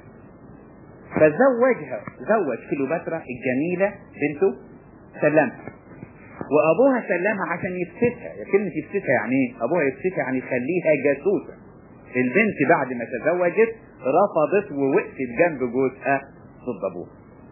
فزوجها زوج كليوباترا الجميله بنته سلمها وابوها سلمها عشان يفسدها كلمه يفسدها يعني ايه ابوها يفسدها يعني يخليها جاسوسه البنت بعد ما تزوجت رفضت ووقفت جنب جوزها ضد ابوها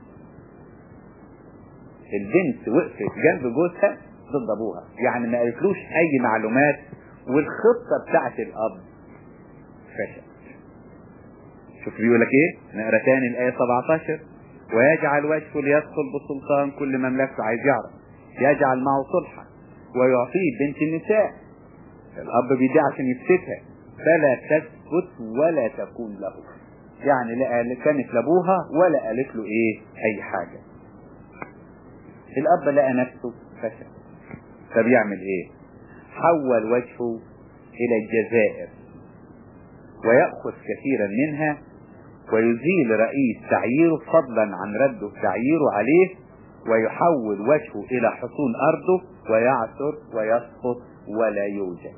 البنت وقفت جنب جوزها ضد ابوها يعني ما قالتلوش اي معلومات والخطه بتاعت الاب فشلت شوف بيقول لك ايه نقرا تاني الايه 17 ويجعل وجهه ليدخل بسلطان كل مملكته عايز يعرف يجعل معه صلحا ويعطيه بنت النساء الاب بيديه عشان يفسدها فلا تثبت ولا تكون له يعني لا كانت لابوها ولا قالت له ايه اي حاجة الاب لقى نفسه فشل فبيعمل ايه حول وجهه الى الجزائر ويأخذ كثيرا منها ويزيل رئيس تعييره فضلا عن رده تعييره عليه ويحول وجهه الى حصون ارضه ويعثر ويسقط ولا يوجد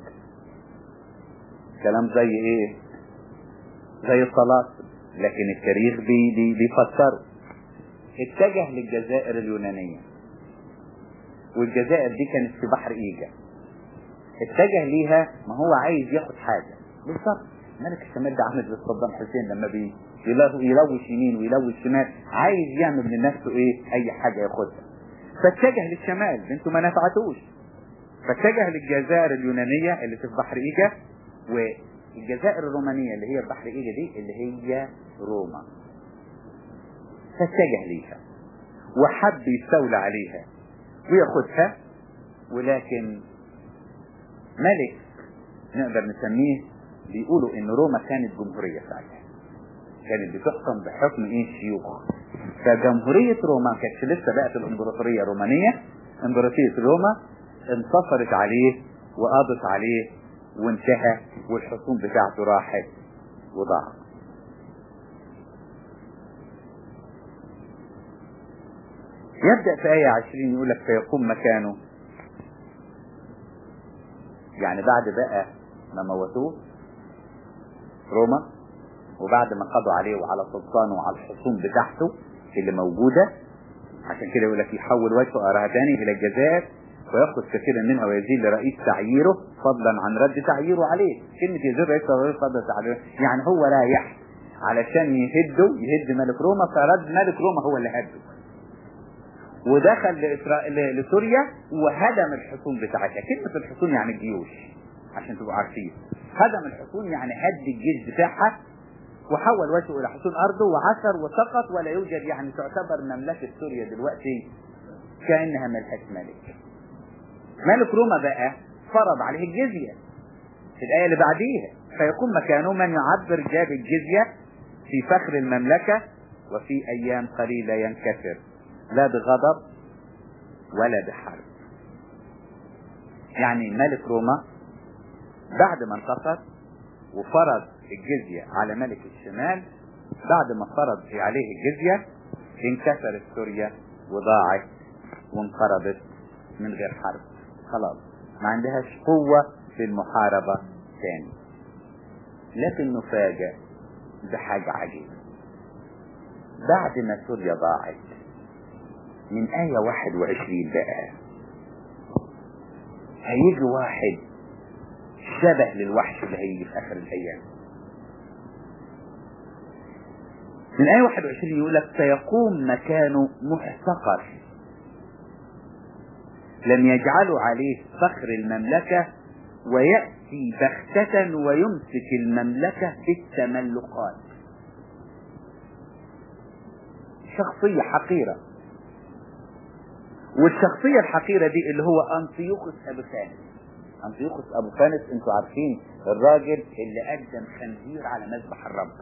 كلام زي ايه زي الصلاة لكن التاريخ بي بي بيفسره اتجه للجزائر اليونانية والجزائر دي كانت في بحر ايجا اتجه ليها ما هو عايز ياخد حاجة بالظبط ملك الشمال ده عامل زي صدام حسين لما بي يلوش يمين ويلوش شمال عايز يعمل من نفسه ايه اي حاجة ياخدها فاتجه للشمال انتوا ما نفعتوش فاتجه للجزائر اليونانية اللي في بحر ايجا والجزائر الرومانية اللي هي بحر ايجا دي اللي هي روما فاتجه ليها وحب يستولى عليها وياخدها ولكن ملك نقدر نسميه بيقولوا ان روما كانت جمهورية ساعتها كانت بتحكم بحكم ايه شيوخ فجمهورية روما ما كانتش لسه بقت الامبراطورية الرومانية امبراطورية روما انتصرت عليه وقضت عليه وانتهى والحصون بتاعته راحت وضاعت يبدأ في آية عشرين يقول لك فيقوم مكانه يعني بعد بقى ما موتوه روما وبعد ما قضوا عليه وعلى سلطانه وعلى الحصون بتاعته اللي موجودة عشان كده يقول لك يحول وجهه أراها تاني إلى الجزائر ويأخذ كثيرا منها ويزيل لرئيس تعييره فضلا عن رد تعييره عليه كلمة يزيل رئيس تعييره فضلا تعييره يعني هو رايح علشان يهده يهد ملك روما فرد ملك روما هو اللي هده ودخل لإسرائيل لسوريا وهدم الحصون بتاعتها كلمة الحصون يعني الجيوش عشان تبقوا عارفين هدم الحصون يعني هد الجيش بتاعها وحول وجهه الى حصون ارضه وعثر وسقط ولا يوجد يعني تعتبر مملكة سوريا دلوقتي كأنها ملهاش ملك ملك روما بقى فرض عليه الجزية في الآية اللي بعديها فيكون مكانه من يعبر جاب الجزية في فخر المملكة وفي أيام قليلة ينكسر لا بغضب ولا بحرب يعني ملك روما بعد ما انتصر وفرض الجزية على ملك الشمال بعد ما فرض عليه الجزية انكسرت سوريا وضاعت وانقرضت من غير حرب خلاص ما عندهاش قوة في المحاربة تاني لكن نفاجأ بحاجة عجيبة بعد ما سوريا ضاعت من آية 21 بقى هيجي واحد شبه للوحش اللي هيجي في آخر الأيام من آية 21 يقول لك سيقوم مكانه محتقر لم يجعلوا عليه فخر المملكة ويأتي بختة ويمسك المملكة بالتملقات شخصية حقيرة والشخصية الحقيرة دي اللي هو أنطيوخوس أبو فانس أنطيوخوس أبو فانس انتوا عارفين الراجل اللي قدم خنزير على مذبح الرب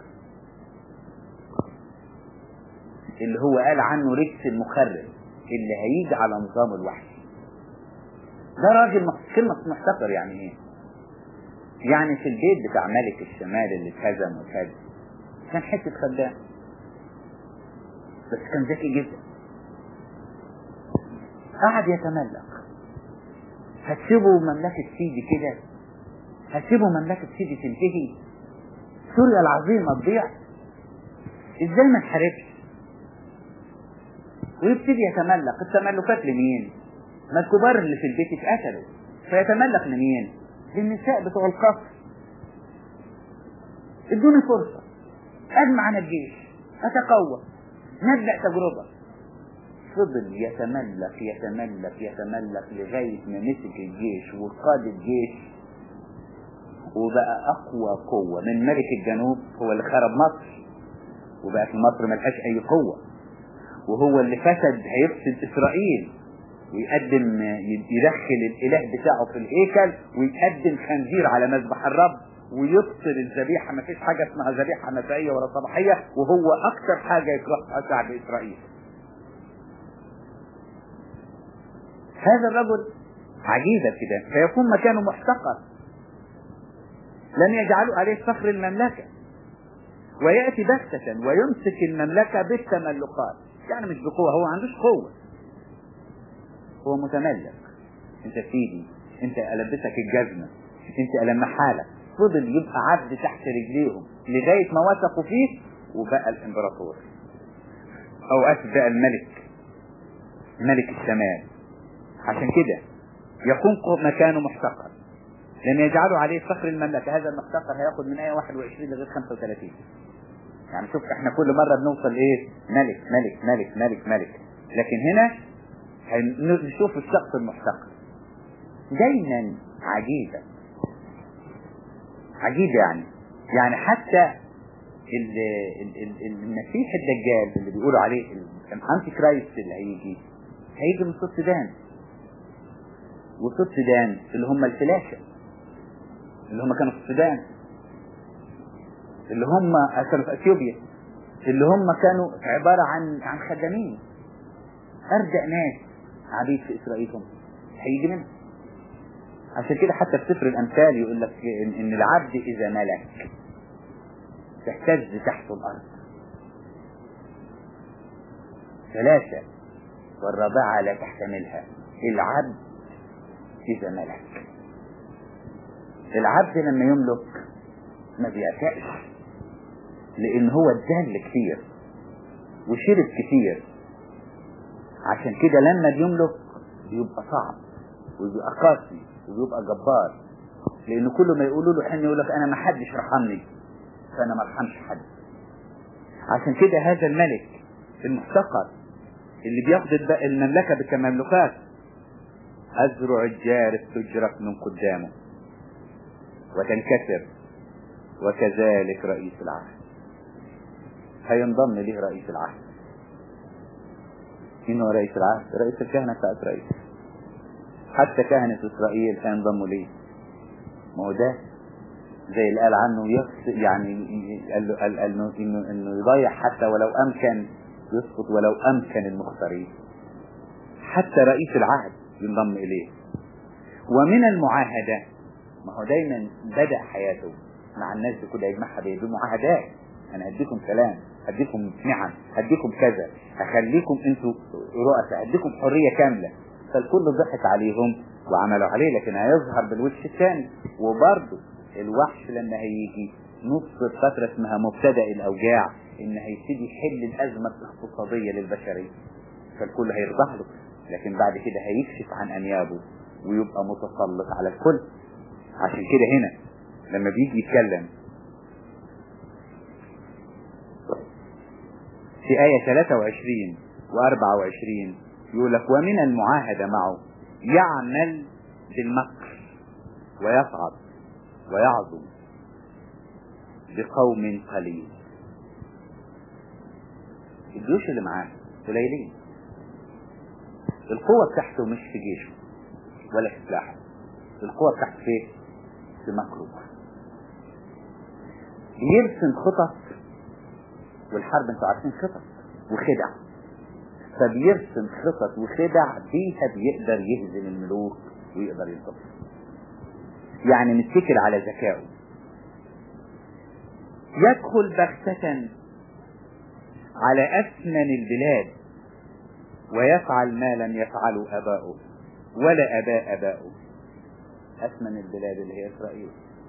اللي هو قال عنه رجس المخرب اللي هيجي على نظام الوحش ده راجل مح- كلمة محتقر يعني ايه يعني في البيت بتاع ملك الشمال اللي اتهزم واتهزم كان حتة خدام بس كان ذكي جدا قعد يتملك هتسيبوا مملكة سيدي كده هتسيبوا مملكة سيدي تنتهي سوريا العظيمة تضيع ازاي ما تحاربش ويبتدي يتملك التملكات لمين ما الكبار اللي في البيت اتقتلوا فيتملك لمين للنساء بتوع القصر ادوني فرصة اجمع عن الجيش اتقوى نبدأ تجربة فضل يتملك يتملك يتملك لغاية ما مسك الجيش وقاد الجيش وبقى أقوى قوة من ملك الجنوب هو اللي خرب مصر وبقت مصر ملهاش أي قوة وهو اللي فسد هيفسد إسرائيل ويقدم يدخل الإله بتاعه في الهيكل ويقدم خنزير على مذبح الرب ويبطل الذبيحة ما فيش حاجة اسمها ذبيحة مسائية ولا صباحية وهو أكثر حاجة يكرهها شعب إسرائيل هذا الرجل عجيبة كده فيكون مكانه محتقر لم يجعلوا عليه فخر المملكة ويأتي بغتة ويمسك المملكة بالتملقات يعني مش بقوة هو ما عندوش قوة هو متملك انت سيدي انت ألبسك الجزمة انت ألمحها لك فضل يبقى عبد تحت رجليهم لغاية ما وثقوا فيه وبقى الامبراطور او اسف بقى الملك ملك الشمال عشان كده يكون مكانه محتقر لم يجعلوا عليه فخر المملكة هذا المحتقر هياخد من آية 21 لغاية 35 يعني شوف احنا كل مرة بنوصل ايه ملك ملك ملك ملك ملك لكن هنا نشوف الشخص المحتقر دايما عجيبة عجيبة يعني يعني حتى ال ال ال المسيح الدجال اللي بيقولوا عليه الانتي كرايست اللي هيجي هيجي من صوت سودان وصوت سودان اللي هم الفلاشة اللي هم كانوا في السودان اللي هم كانوا في اثيوبيا اللي هم كانوا عبارة عن عن خدامين أرجع ناس عبيد في إسرائيل هم هيجي منهم عشان كده حتى في سفر الأمثال يقول لك إن, إن العبد إذا ملك تهتز تحت الأرض ثلاثة والرابعة لا تحتملها العبد إذا ملك العبد لما يملك ما بيعتقش لأن هو ادال كتير وشرب كتير عشان كده لما بيملك بيبقى صعب وبيبقى قاسي وبيبقى جبار لأن كل ما يقولوا له حين يقول لك أنا ما حدش رحمني فأنا ما ارحمش حد عشان كده هذا الملك المحتقر اللي بياخد المملكة بكمملكات أزرع الجارف تجرف من قدامه وتنكسر وكذلك رئيس العهد هينضم ليه رئيس العهد مين هو رئيس العهد رئيس الكهنة بتاع إسرائيل حتى كهنة إسرائيل هينضموا ليه ما هو ده زي اللي قال عنه يقص يعني قال له قال انه انه انه يضيع حتى ولو امكن يسقط ولو امكن المختارين حتى رئيس العهد ينضم اليه ومن المعاهدة ما هو دايما بدأ حياته مع الناس دي كلها يجمعها بيه بمعاهدات انا هديكم سلام هديكم نعم هديكم كذا هخليكم انتوا رؤساء هديكم حرية كاملة فالكل ضحك عليهم وعملوا عليه لكن هيظهر بالوش الثاني وبرضه الوحش لما هيجي نص فترة اسمها مبتدأ الأوجاع إن هيبتدي يحل الأزمة الاقتصادية للبشرية فالكل هيرضى له لكن بعد كده هيكشف عن أنيابه ويبقى متسلط على الكل عشان كده هنا لما بيجي يتكلم في آية 23 و24 يقول لك ومن المعاهدة معه يعمل بالمكر ويصعد ويعظم بقوم قليل الجيوش اللي معاه قليلين القوة بتاعته مش في جيشه ولا في سلاحه القوة بتاعته في في مكروه بيرسم خطط والحرب انتوا عارفين خطط وخدع فبيرسم خطط وخدع بيها بيقدر يهزم الملوك ويقدر ينتصر يعني نتكل على ذكائه يدخل بغتة على أثمن البلاد ويفعل ما لم يفعله أباؤه ولا أباء أباؤه أثمن البلاد اللي هي إسرائيل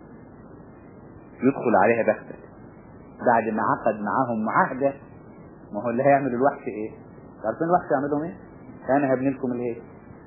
يدخل عليها بغتة بعد ما عقد معاهم معاهدة ما هو اللي هيعمل الوحش ايه عارفين الوحش يعملهم ايه انا هبني لكم الهيكل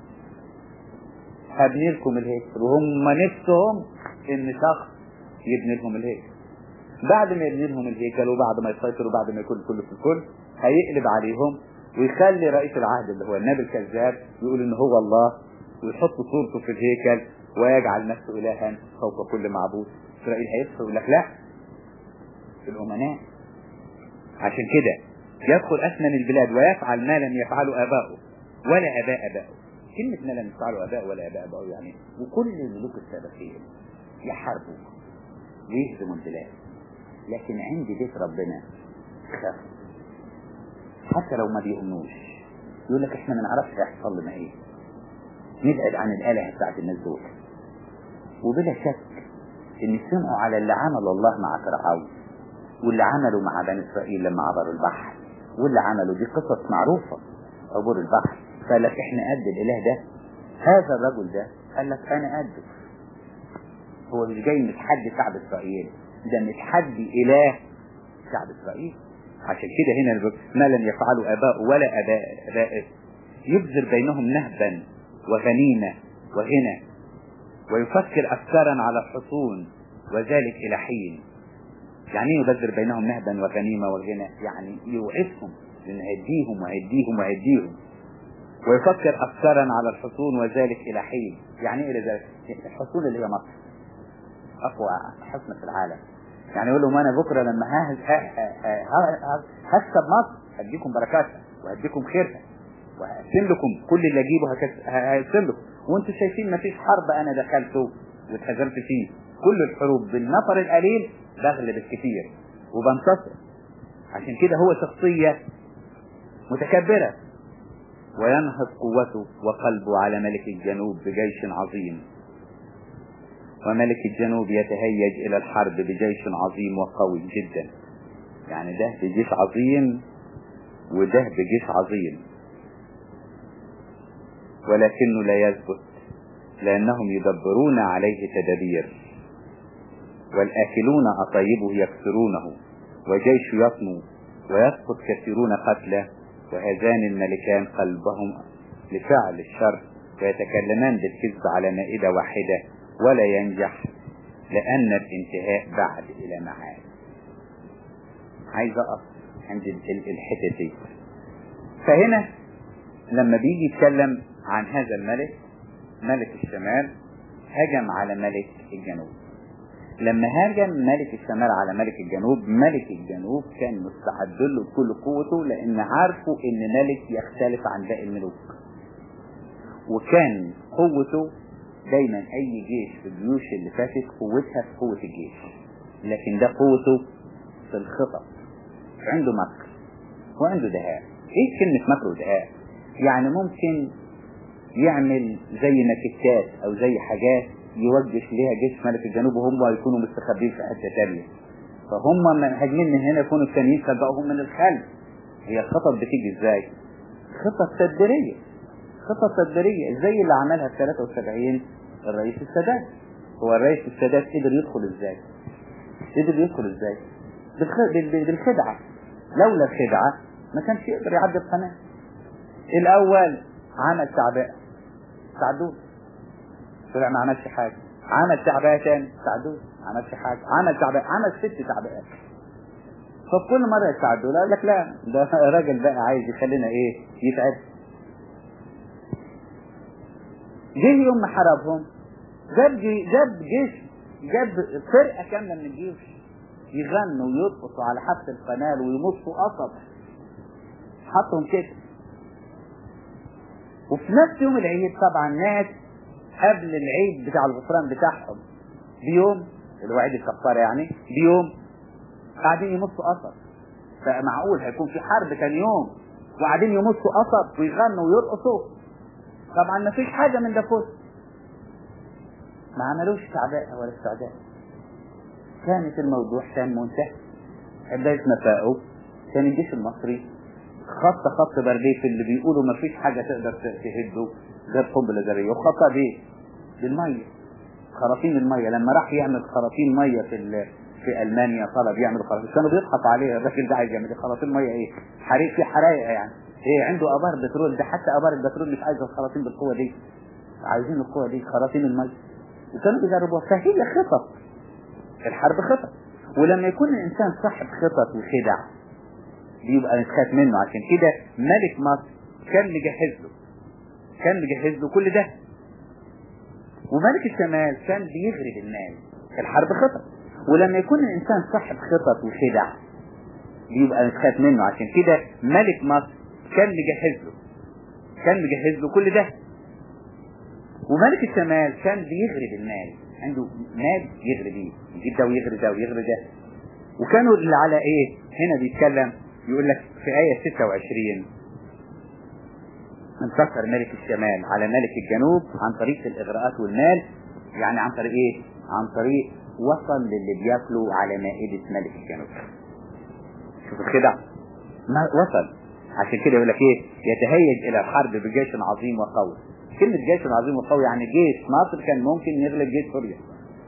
هبني لكم الهيكل وهم نفسهم ان شخص يبني لهم الهيكل بعد ما يبني لهم الهيكل وبعد ما يسيطر وبعد ما يكون كله في الكل هيقلب عليهم ويخلي رئيس العهد اللي هو النبي الكذاب يقول ان هو الله ويحط صورته في الهيكل ويجعل نفسه الها فوق كل معبود اسرائيل هيصحى يقول لك لا الامناء عشان كده يدخل أثمن البلاد ويفعل ما لم يفعله آباؤه ولا آباء آبائه كلمة ما لم يفعله آباء ولا آباء آبائه يعني وكل الملوك السابقين يحاربوا ويهزموا البلاد لكن عند بيت ربنا خافوا حتى لو ما بيؤمنوش يقول لك احنا ما نعرفش هيحصل لنا ايه نبعد عن الآلهة بتاعت الناس دول وبلا شك ان سمعوا على اللي عمل الله مع فرعون واللي عملوا مع بني اسرائيل لما عبروا البحر واللي عملوا دي قصص معروفة عبور البحر قال لك احنا قد الاله ده هذا الرجل ده قال لك انا قده هو مش جاي متحدي شعب اسرائيل ده متحدي اله شعب اسرائيل عشان كده هنا ما لم يفعله اباء ولا اباء ابائه يبذر بينهم نهبا وغنيمة وغنى ويفكر افكارا على الحصون وذلك الى حين يعني ايه يبذر بينهم نهبا وغنيمة وغنى يعني يوعدهم لان هيديهم وهيديهم وهيديهم ويفكر افكارا على الحصون وذلك الى حين يعني ايه الى ذلك الحصون اللي هي مصر اقوى حصن في العالم يعني يقول لهم انا بكره لما هكسب مصر هديكم بركاتها وهديكم خيرها وهقسم لكم كل اللي اجيبه هقسم لكم وانتم شايفين مفيش حرب انا دخلته واتهزمت فيه كل الحروب بالنفر القليل بغلب الكثير وبنتصر عشان كده هو شخصية متكبرة وينهض قوته وقلبه على ملك الجنوب بجيش عظيم وملك الجنوب يتهيج إلى الحرب بجيش عظيم وقوي جدا يعني ده بجيش عظيم وده بجيش عظيم ولكنه لا يثبت لأنهم يدبرون عليه تدابير والآكلون أطيبه يكسرونه وجيش يطمو ويسقط كثيرون قتله وهذان الملكان قلبهم لفعل الشر ويتكلمان بالكذب على مائدة واحدة ولا ينجح لأن الانتهاء بعد إلى معاد عايز أقف عند الحتة دي فهنا لما بيجي يتكلم عن هذا الملك ملك الشمال هجم على ملك الجنوب لما هاجم ملك الشمال على ملك الجنوب ملك الجنوب كان مستعد له بكل قوته لان عارفه ان ملك يختلف عن باقي الملوك وكان قوته دايما اي جيش في الجيوش اللي فاتت قوتها في قوة الجيش لكن ده قوته في الخطط عنده مكر وعنده دهاء ايه كلمة مكر ودهاء يعني ممكن يعمل زي نكتات او زي حاجات يوجه ليها جيش ملك الجنوب وهم يكونوا مستخبين في حته ثانيه فهم هاجمين من هنا يكونوا الثانيين سبقوهم من الخلف هي الخطط بتيجي ازاي خطط تدبيريه خطط تدبيريه زي اللي عملها في 73 الرئيس السادات هو الرئيس السادات قدر يدخل ازاي قدر يدخل ازاي بالخدعه لولا الخدعه ما كانش يقدر يعدي القناه الاول عمل تعبئه ساعدوه طلع ما عملش حاجة عمل تعبئة تاني ساعدوه ما عملش حاجة عمل تعبئة عمل ست تعبئات فكل مرة يساعدوه لا لك لا ده راجل بقى عايز يخلينا ايه يتعب جه يوم ما حاربهم جاب جاب جيش جاب فرقة كاملة من الجيوش يغنوا ويرقصوا على حافة القنال ويمصوا قصب حطهم كده وفي نفس يوم العيد طبعا ناس قبل العيد بتاع الغفران بتاعهم بيوم اللي هو عيد الكفاره يعني بيوم قاعدين يمصوا قصب فمعقول هيكون في حرب تاني يوم وقاعدين يمصوا قصب ويغنوا ويرقصوا طبعا ما فيش حاجه من ده فوز ما عملوش تعباء ولا استعداد كانت الموضوع كان منتهي بداية ما فاقوا كان الجيش المصري خط خط برديف اللي بيقولوا ما فيش حاجة تقدر تهده غير قنبلة ذرية وخطها بايه؟ بالمية خراطيم المية لما راح يعمل خراطيم مية في ال... في المانيا طلب يعمل خراطيم كانوا بيضحكوا عليه الراجل ده عايز يعمل خراطيم مية ايه؟ حريق في حرايق يعني ايه عنده ابار بترول ده حتى ابار البترول مش عايز الخراطيم بالقوة دي عايزين القوة دي خراطيم المية وكانوا بيجربوها فهي خطط الحرب خطط ولما يكون الانسان صاحب خطط وخدع بيبقى نتخاف منه عشان كده ملك مصر كان مجهز له كان مجهز له كل ده وملك الشمال كان بيغرب المال الحرب خطط ولما يكون الانسان صاحب خطط وخدع بيبقى نتخاف منه عشان كده ملك مصر كان مجهز له كان مجهز له كل ده وملك الشمال كان بيغرب المال عنده مال يغري بيه يجيب ده ويغري ده ويغري ده وكانوا اللي على ايه هنا بيتكلم يقول لك في آية 26 انتصر ملك الشمال على ملك الجنوب عن طريق الإغراءات والمال يعني عن طريق ايه عن طريق وصل للي بياكلوا على مائدة ملك الجنوب شوف الخدع ما وصل عشان كده يقول لك ايه يتهيج الى الحرب بجيش عظيم وقوي كلمة جيش عظيم وقوي يعني جيش مصر كان ممكن يغلب جيش سوريا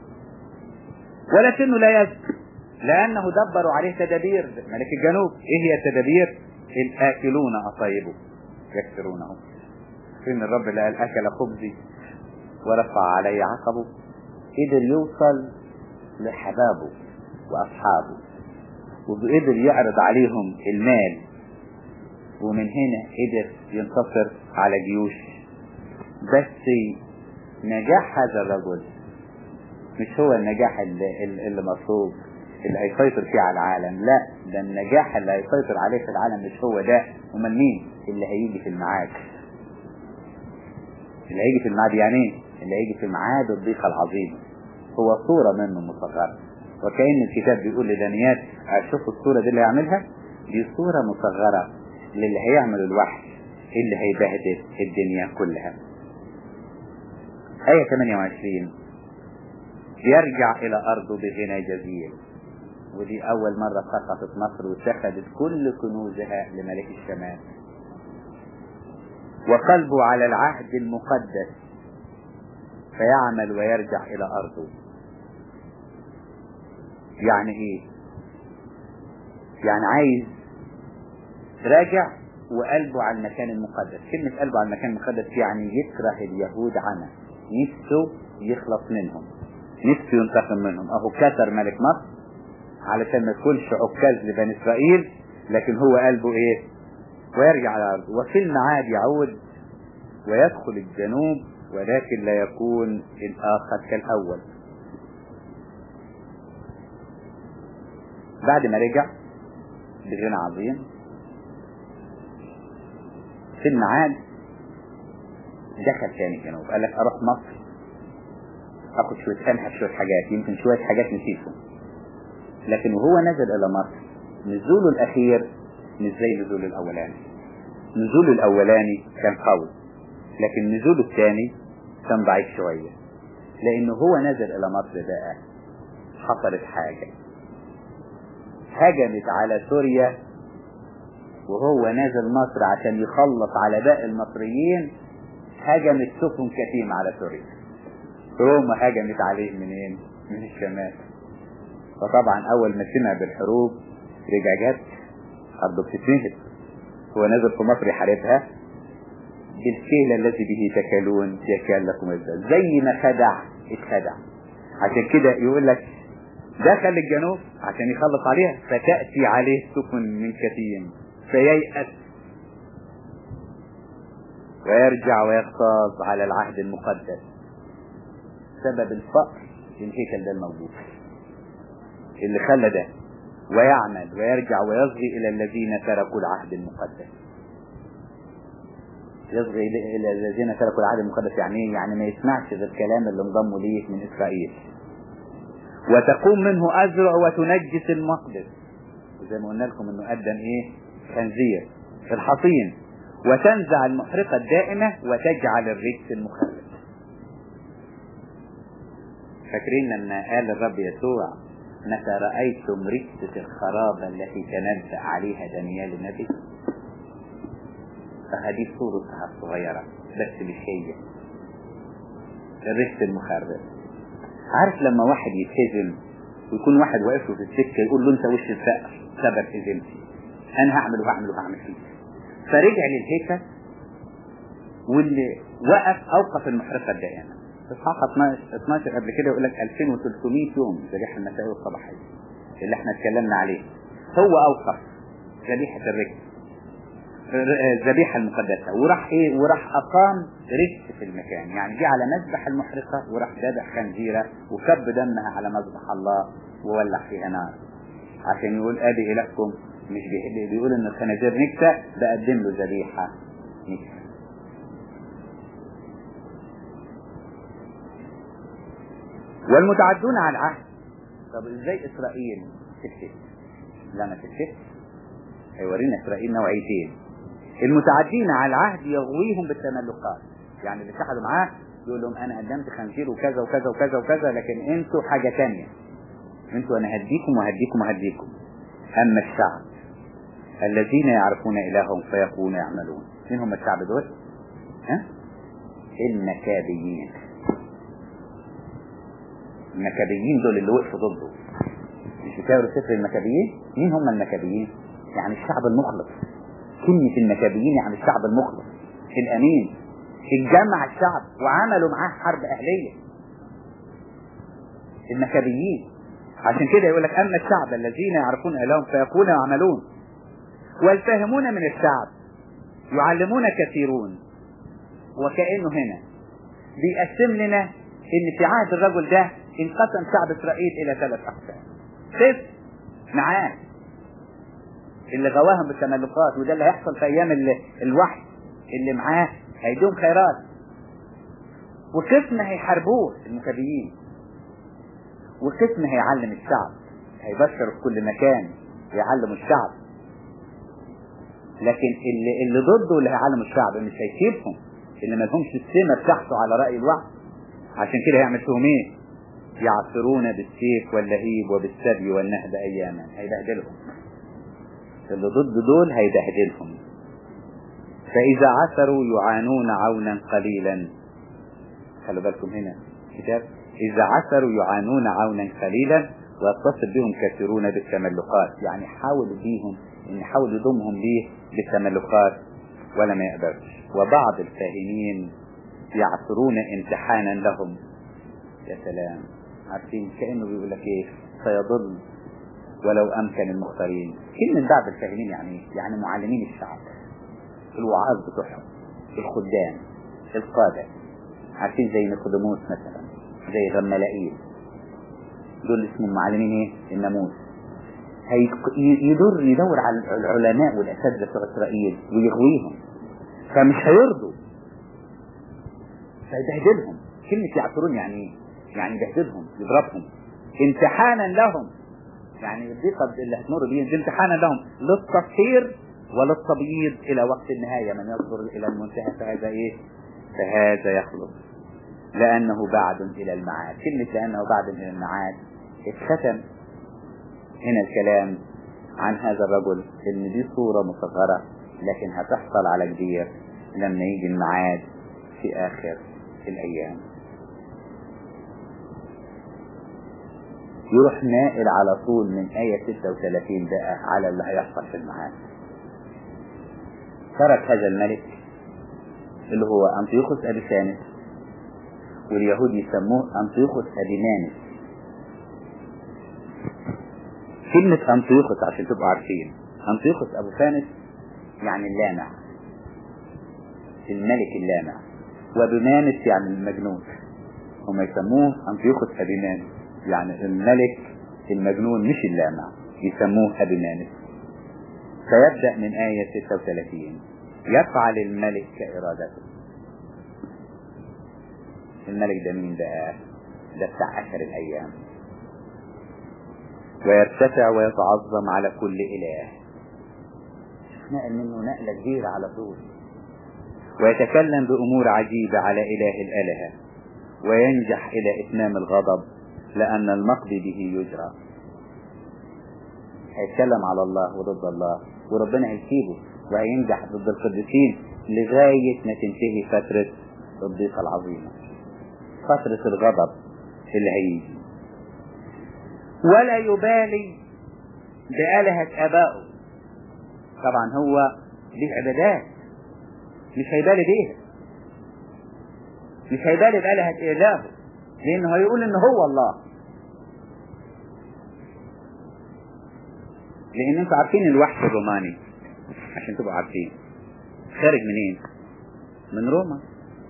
ولكنه لا يزن لأنه دبروا عليه تدابير ملك الجنوب إيه هي التدابير الآكلون أطيبه يكسرونه فين الرب اللي قال أكل خبزي ورفع علي عقبه قدر يوصل لحبابه وأصحابه وقدر يعرض عليهم المال ومن هنا قدر ينتصر على جيوش بس نجاح هذا الرجل مش هو النجاح اللي, اللي مطلوب اللي هيسيطر فيه على العالم لا ده النجاح اللي هيسيطر عليه في العالم مش هو ده امال مين اللي هيجي في الميعاد اللي هيجي في الميعاد يعني ايه اللي هيجي في ميعاد الضيقه العظيمه هو صوره منه مصغره وكأن الكتاب بيقول لدانيات شوفوا الصورة دي اللي هيعملها دي صورة مصغرة للي هيعمل الوحي اللي هيبهدل الدنيا كلها آية 28 يرجع إلى أرضه بغنى جزيل ودي أول مرة سقطت مصر واتخذت كل كنوزها لملك الشمال وقلبه على العهد المقدس فيعمل ويرجع إلى أرضه يعني إيه؟ يعني عايز راجع وقلبه على المكان المقدس كلمة قلبه على المكان المقدس يعني يكره اليهود عنه نفسه يخلص منهم نفسه ينتقم منهم اهو كسر ملك مصر علشان ما يكونش عكاز لبني اسرائيل لكن هو قلبه ايه ويرجع على الارض وفي المعاد يعود ويدخل الجنوب ولكن لا يكون الاخر كالاول بعد ما رجع بغنى عظيم في المعاد دخل تاني الجنوب قال لك اروح مصر اخد شوية انحف شوية حاجات يمكن شوية حاجات نسيتهم لكن وهو نزل الى مصر نزوله الاخير مش زي نزوله الاولاني نزوله الاولاني كان قوي لكن نزوله الثاني كان ضعيف شوية لانه هو نزل الى مصر بقى حصلت حاجة هجمت على سوريا وهو نازل مصر عشان يخلص على باقي المصريين هجمت سفن كتيمة على سوريا روما هجمت عليه منين؟ من الشمال فطبعا اول ما سمع بالحروب رجع جت ارضه بتتنهد هو نازل في مصر يحاربها بالكيل الذي به تكلون يكال لكم الزل زي ما خدع اتخدع عشان كده يقول لك دخل الجنوب عشان يخلص عليها فتأتي عليه سفن من كتيم فييأس ويرجع ويغتاظ على العهد المقدس سبب الفقر الهيكل ده الموجود اللي خلى ده ويعمل ويرجع ويصغي الى الذين تركوا العهد المقدس يصغي الى الذين تركوا العهد المقدس يعني ايه؟ يعني ما يسمعش غير الكلام اللي انضموا ليه من اسرائيل وتقوم منه أزرع وتنجس المقدس وزي ما قلنا لكم انه قدم ايه خنزير في الحصين وتنزع المحرقة الدائمة وتجعل الرجس المخرب فاكرين لما قال الرب يسوع متى رأيتم رجسة الخرابة التي تنزع عليها دانيال النبي فهذه صورتها الصغيرة بس مش هي الرجس المخرب عارف لما واحد يتهزم ويكون واحد واقف له في السكة يقول له انت وش الفقر سبب هزمتي انا هعمل وهعمل وهعمل فيك فرجع للهيكل واللي وقف اوقف المحرقة الدائمة في اصحاح 12 12 قبل كده يقول لك 2300 يوم ذبيحة المسائية والصباحية اللي احنا اتكلمنا عليه هو اوقف ذبيحة الرجل الذبيحة المقدسة وراح ايه وراح اقام رجس في المكان يعني جه على مذبح المحرقة وراح ذبح خنزيرة وكب دمها على مذبح الله وولع فيها نار عشان يقول ادي الهكم مش بي- بيقول ان الخنازير نكسة بقدم له ذبيحة نكسة والمتعدون على العهد طب ازاي اسرائيل تكسب لا ما تكسبش هيورينا اسرائيل نوعيتين المتعدين على العهد يغويهم بالتملقات يعني اللي اتحدوا معاه يقول لهم انا قدمت خنزير وكذا وكذا وكذا وكذا لكن انتوا حاجة تانية انتوا انا هديكم وهديكم وهديكم اما الشعب الذين يعرفون الههم فيقومون يعملون مين هم الشعب دول ها المكابيين المكابيين دول اللي وقفوا ضده مش بتقروا سفر المكابيين مين هم المكابيين يعني الشعب المخلص كلمة المكابيين يعني الشعب المخلص الأمين اتجمع الشعب وعملوا معاه حرب أهلية المكابيين عشان كده يقول لك أما الشعب الذين يعرفون إلههم فيقولون ويعملون والفاهمون من الشعب يعلمون كثيرون وكأنه هنا بيقسم لنا ان في عهد الرجل ده انقسم شعب اسرائيل الى ثلاث اقسام قسم معاه اللي غواهم بالتملقات وده اللي هيحصل في ايام ال- الوحي اللي معاه هيدوم خيرات وقسم هيحاربوه المكابيين وقسم هيعلم الشعب هيبشر في كل مكان ويعلم الشعب لكن اللي, اللي ضده اللي هيعلم الشعب مش هيسيبهم اللي ما لهمش السمه بتاعته على راي الوحي عشان كده هيعمل فيهم ايه يعصرون بالسيف واللهيب وبالسبي والنهب اياما هيبهدلهم اللي ضد دول هيبهدلهم فاذا عثروا يعانون عونا قليلا خلوا بالكم هنا كتاب اذا عثروا يعانون عونا قليلا ويتصل بهم كثيرون بالتملقات يعني حاول بيهم ان يحاول يضمهم ليه بالتملقات ولا ما يقدرش وبعض الفاهمين يعصرون امتحانا لهم يا سلام عارفين كأنه بيقول لك ايه سيضل ولو امكن المختارين كلمة بعض الفاهمين يعني ايه؟ يعني معلمين الشعب الوعاظ بتوعهم الخدام القادة عارفين زي نيقوديموس مثلا زي غملائيل دول اسمهم معلمين ايه الناموس هيك- يدور يدور على العلماء والاساتذه بتوع اسرائيل ويغويهم فمش هيرضوا فيبهدلهم كلمة يعثرون يعني ايه؟ يعني يبهدلهم يضربهم امتحانا لهم يعني الضيقة اللي هتمر بيه دي امتحانا لهم للتطهير وللتبييض الى وقت النهاية من يصبر الى المنتهى فهذا ايه فهذا يخلص لانه بعد الى المعاد كلمة لانه بعد الى المعاد اتختم هنا الكلام عن هذا الرجل ان دي صورة مصغرة لكن هتحصل على كبير لما يجي الميعاد في اخر الايام يروح نائل على طول من آية 36 بقى على اللي هيحصل في الميعاد ترك هذا الملك اللي هو أنطيوخوس أبيسانس واليهود يسموه أنطيوخوس أبيمانس كلمة أنطيوخوس عشان تبقوا عارفين أنطيوخوس أبو فانس يعني اللامع الملك اللامع وبمانس يعني المجنون هم يسموه أنطيوخوس أبيمانس يعني الملك المجنون مش اللامع يسموه أبيمانس فيبدأ من آية 36 يفعل الملك كإرادته الملك ده مين بقى ده بتاع آخر الأيام ويرتفع ويتعظم على كل إله نقل منه نقلة كبيرة على طول ويتكلم بأمور عجيبة على إله الآلهة وينجح إلى إتمام الغضب لأن المقضي به يجرى هيتكلم على الله وضد الله وربنا هيسيبه وهينجح ضد القديسين لغاية ما تنتهي فترة الضيقة العظيمة فترة الغضب اللي هيجي ولا يبالي بآلهة آبائه طبعا هو ليه عبادات مش هيبالي بيها مش هيبالي بآلهة إلهه لأنه هيقول إن هو الله لأن أنتوا عارفين الوحش الروماني عشان تبقوا عارفين خارج منين؟ من روما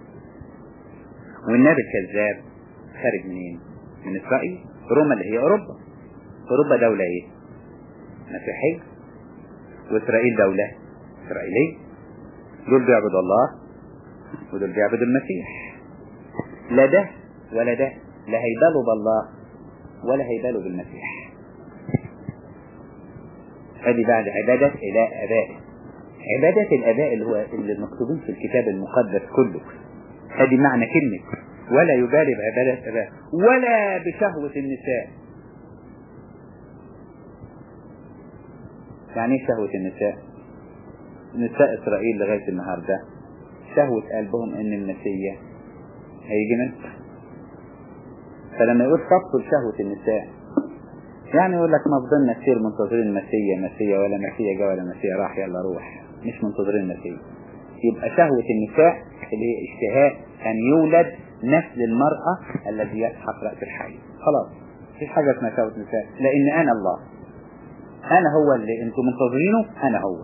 والنبي الكذاب خارج منين؟ من إسرائيل روما اللي هي أوروبا أوروبا دولة إيه؟ مسيحية وإسرائيل دولة إسرائيلية دول بيعبدوا الله ودول بيعبدوا المسيح لا ده ولا ده لا هيبالوا بالله ولا هيبالوا بالمسيح هذه بعد عبادة إله آبائه عبادة الآباء اللي هو اللي مكتوبين في الكتاب المقدس كله هذه معنى كلمة ولا يبالي بعبادة آبائه ولا بشهوة النساء يعني ايه شهوة النساء نساء إسرائيل لغاية النهاردة شهوة قلبهم إن المسيح هيجي منه فلما يقول تبطل شهوة النساء يعني يقول لك ما فضلنا كثير منتظرين المسيا مسيا ولا مسيا جا ولا مسيا راح يلا روح مش منتظرين المسيا يبقى شهوة النساء اللي هي اشتهاء أن يولد نسل المرأة الذي يسحق رأس الحي خلاص مفيش حاجة اسمها شهوة نساء لأن أنا الله أنا هو اللي أنتم منتظرينه أنا هو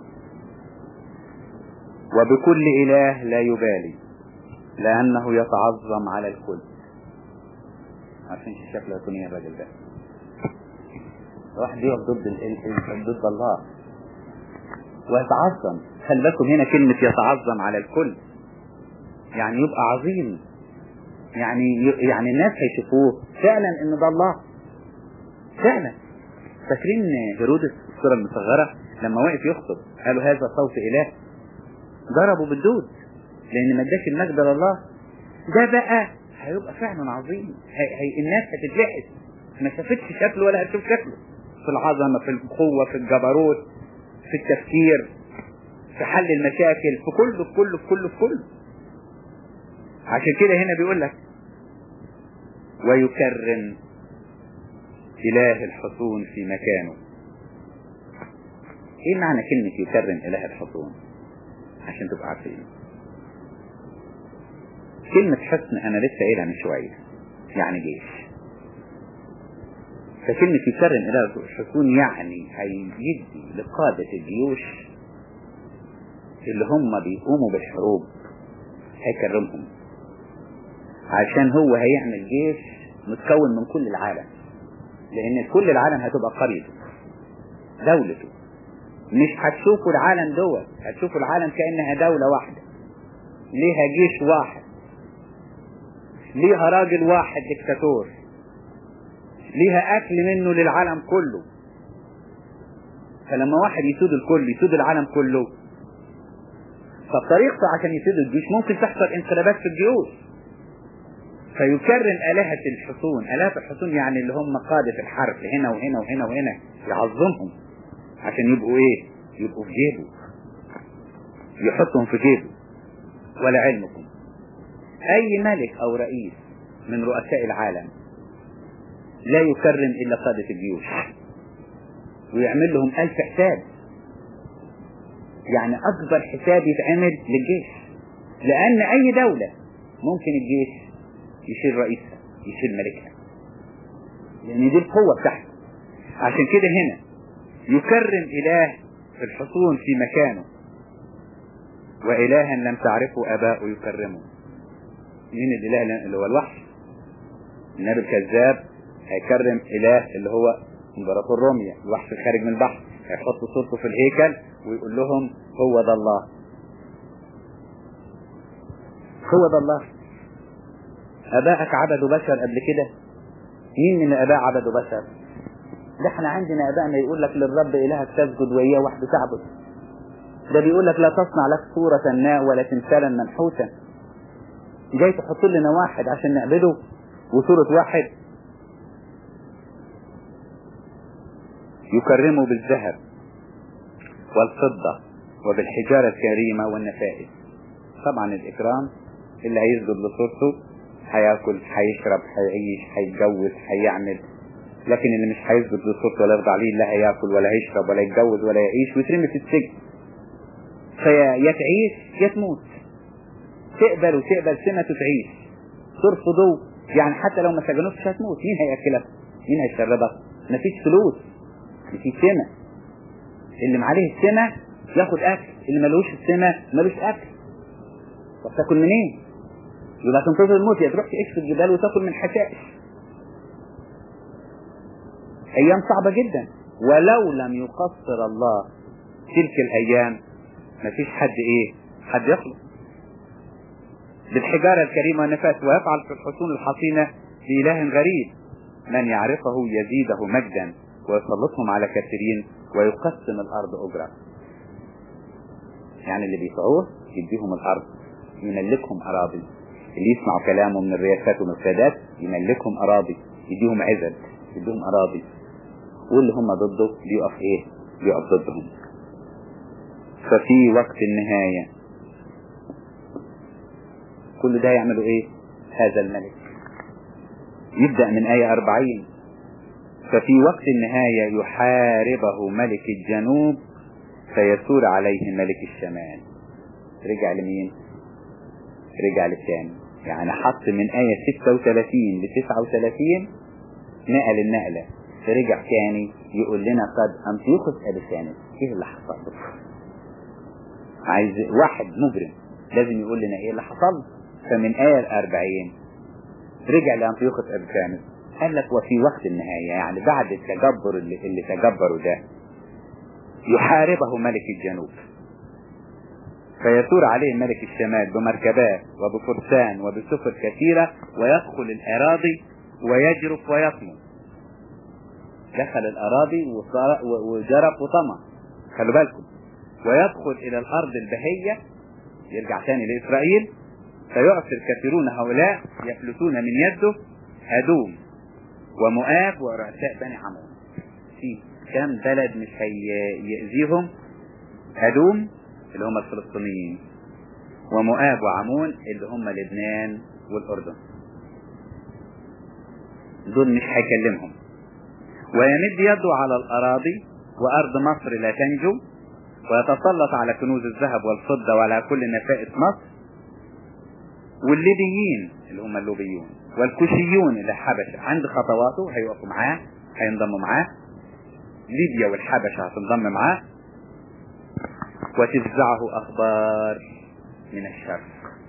وبكل إله لا يبالي لأنه يتعظم على الكل عارفين شكله يكون ايه الراجل ده واحد يقف ضد ال... ضد الله ويتعظم خلي بالكم هنا كلمة يتعظم على الكل يعني يبقى عظيم يعني يعني الناس هيشوفوه فعلا ان ده الله فعلا فاكرين هيرودس الصورة المصغرة لما وقف يخطب قالوا هذا صوت اله ضربوا بالدود لان ما اداش المجد لله ده بقى هيبقى فعلا عظيم هي هي الناس هتتلحس ما شافتش شكله ولا هتشوف شكله في العظمة في القوة في الجبروت في التفكير في حل المشاكل في كله في كله في كله في كله عشان كده هنا بيقول لك ويكرم إله الحصون في مكانه ايه معنى كلمة يكرم إله الحصون عشان تبقى عارفين كلمة حصن أنا لسه قايلها من شوية يعني جيش فكلمة يكرم إله الحصون يعني هيدي لقادة الجيوش اللي هم بيقوموا بالحروب هيكرمهم عشان هو هيعمل جيش متكون من كل العالم لأن كل العالم هتبقى قريته دولته مش هتشوفوا العالم دول هتشوفوا العالم كأنها دولة واحدة ليها جيش واحد ليها راجل واحد دكتاتور ليها أكل منه للعالم كله فلما واحد يسود الكل يسود العالم كله فبطريقته عشان يسود الجيش ممكن تحصل انقلابات في الجيوش فيكرم آلهة الحصون آلهة الحصون يعني اللي هم قادة الحرب هنا وهنا وهنا وهنا يعظمهم عشان يبقوا ايه يبقوا في جيبه يحطهم في جيبه ولا علمكم اي ملك او رئيس من رؤساء العالم لا يكرم الا قادة الجيوش ويعمل لهم الف حساب يعني اكبر حساب يتعمل للجيش لان اي دولة ممكن الجيش يشيل رئيسها يشيل ملكها لان دي القوة بتاعته عشان كده هنا يكرم اله الحصون في مكانه وإلها لم تعرفه آباؤه يكرمه مين الإله اللي هو الوحش النبي الكذاب هيكرم إله اللي هو امبراطور روميا الوحش الخارج من البحر هيحط صورته في الهيكل ويقول لهم هو ده الله هو ده الله ابائك عبدوا بشر قبل كده مين من الاباء عبدوا بشر ده احنا عندنا ابائنا يقول لك للرب الهك تسجد وإياه وحده تعبد ده بيقول لك لا تصنع لك صورة ما ولا تمثالا منحوتا جاي تحط لنا واحد عشان نعبده وصورة واحد يكرمه بالذهب والفضة وبالحجارة الكريمة والنفائس طبعا الإكرام اللي هيسجد لصورته هياكل هيشرب هيعيش هيتجوز هيعمل لكن اللي مش هيسجد لصورته ولا يرضى عليه لا هياكل ولا هيشرب ولا يتجوز ولا يعيش ويترمي في السجن فيا تعيش يا تموت تقبل وتقبل سنة تعيش ترفضه يعني حتى لو ما سجنوش مش هتموت مين هياكلك مين هيشربك مفيش فلوس مفيش سنة اللي معليه السنة ياخد اكل اللي ملوش السنة ملوش اكل طب تاكل منين يبقى تنتظر الموت يا تروح تعيش في الجبال وتاكل من حشائش ايام صعبة جدا ولو لم يقصر الله تلك الايام مفيش حد ايه حد يخلص بالحجارة الكريمة والنفاس ويفعل في الحصون الحصينة بإله غريب من يعرفه يزيده مجدا ويسلطهم على كثيرين ويقسم الأرض أجرة يعني اللي بيطيعوه يديهم الأرض يملكهم أراضي اللي يسمعوا كلامه من الرياسات ومن السادات يملكهم أراضي يديهم عزل يديهم أراضي واللي هم ضده بيقف إيه بيقف ضدهم ففي وقت النهاية كل ده يعملوا ايه هذا الملك يبدأ من آية أربعين ففي وقت النهاية يحاربه ملك الجنوب فيثور عليه ملك الشمال رجع لمين رجع للثاني يعني حط من آية 36 ل 39 نقل النقلة فرجع تاني يقول لنا قد أنطيوخس أبسانس ايه اللي حصل عايز واحد مجرم لازم يقول لنا ايه اللي حصل فمن آية الأربعين رجع لأنطيوخس أبسانس قال لك وفي وقت النهاية يعني بعد التجبر اللي, اللي تجبروا ده يحاربه ملك الجنوب فيثور عليه ملك الشمال بمركبات وبفرسان وبسفر كثيرة ويدخل الأراضي ويجرف ويطمو دخل الأراضي وجرف وطمع خلوا بالكم ويدخل إلى الأرض البهية يرجع ثاني لإسرائيل فيعصر كثيرون هؤلاء يفلتون من يده هدوم ومؤاب ورؤساء بني عمون في كم بلد مش هيأذيهم هدوم اللي هم الفلسطينيين ومؤاب وعمون اللي هم لبنان والأردن دول مش هيكلمهم ويمد يده على الأراضي وأرض مصر لا تنجو ويتسلط على كنوز الذهب والفضة وعلى كل نفائس مصر والليبيين اللي هم اللوبيون والكوشيون اللي الحبشة عند خطواته هيوقفوا معاه هينضموا معاه ليبيا والحبشة هتنضم معاه وتفزعه أخبار من الشرق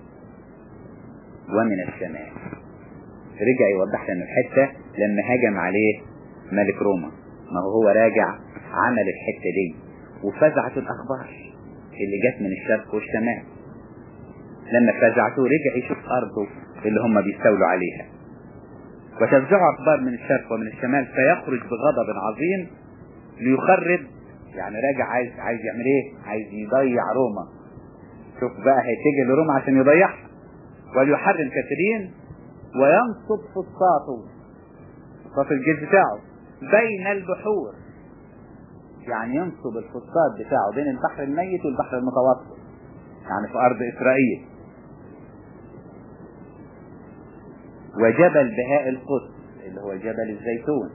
ومن الشمال رجع يوضح لنا الحتة لما هجم عليه ملك روما ما هو هو راجع عمل الحتة دي وفزعت الأخبار اللي جت من الشرق والشمال لما فزعته رجع يشوف أرضه اللي هم بيستولوا عليها وتفزع أخبار من الشرق ومن الشمال فيخرج بغضب عظيم ليخرب يعني راجع عايز عايز يعمل ايه عايز يضيع روما شوف بقى هيتجه لروما عشان يضيعها وليحرم كثيرين وينصب فسطاطه فسطاط الجيش بتاعه بين البحور يعني ينصب الفسطاط بتاعه بين البحر الميت والبحر المتوسط يعني في أرض إسرائيل وجبل بهاء القدس اللي هو جبل الزيتون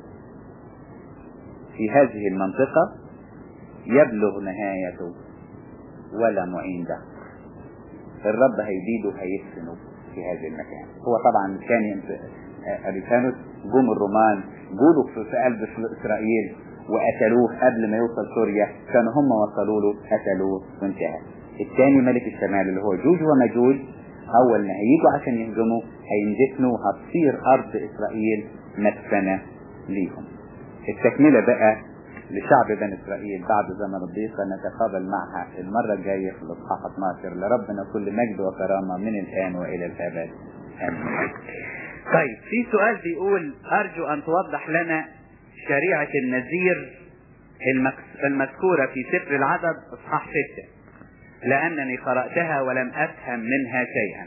في هذه المنطقة يبلغ نهايته ولا معين له الرب هيبيده هيدفنه في هذا المكان هو طبعا كان أبيفانوس جم الرومان جولوا في قلب إسرائيل وقتلوه قبل ما يوصل سوريا كانوا هم وصلوا له قتلوه وانتهى الثاني ملك الشمال اللي هو جوج ومجوج اول ما هيجوا عشان يهجموا هيندفنوا وهتصير ارض اسرائيل مدفنة ليهم التكملة بقى لشعب بني إسرائيل بعد زمن الضيقة نتقابل معها المرة الجاية في الإصحاح 12 لربنا كل مجد وكرامة من الآن وإلى الأبد آمين طيب في سؤال بيقول أرجو أن توضح لنا شريعة النذير المكس- المذكورة في سفر العدد إصحاح ستة لأنني قرأتها ولم أفهم منها شيئا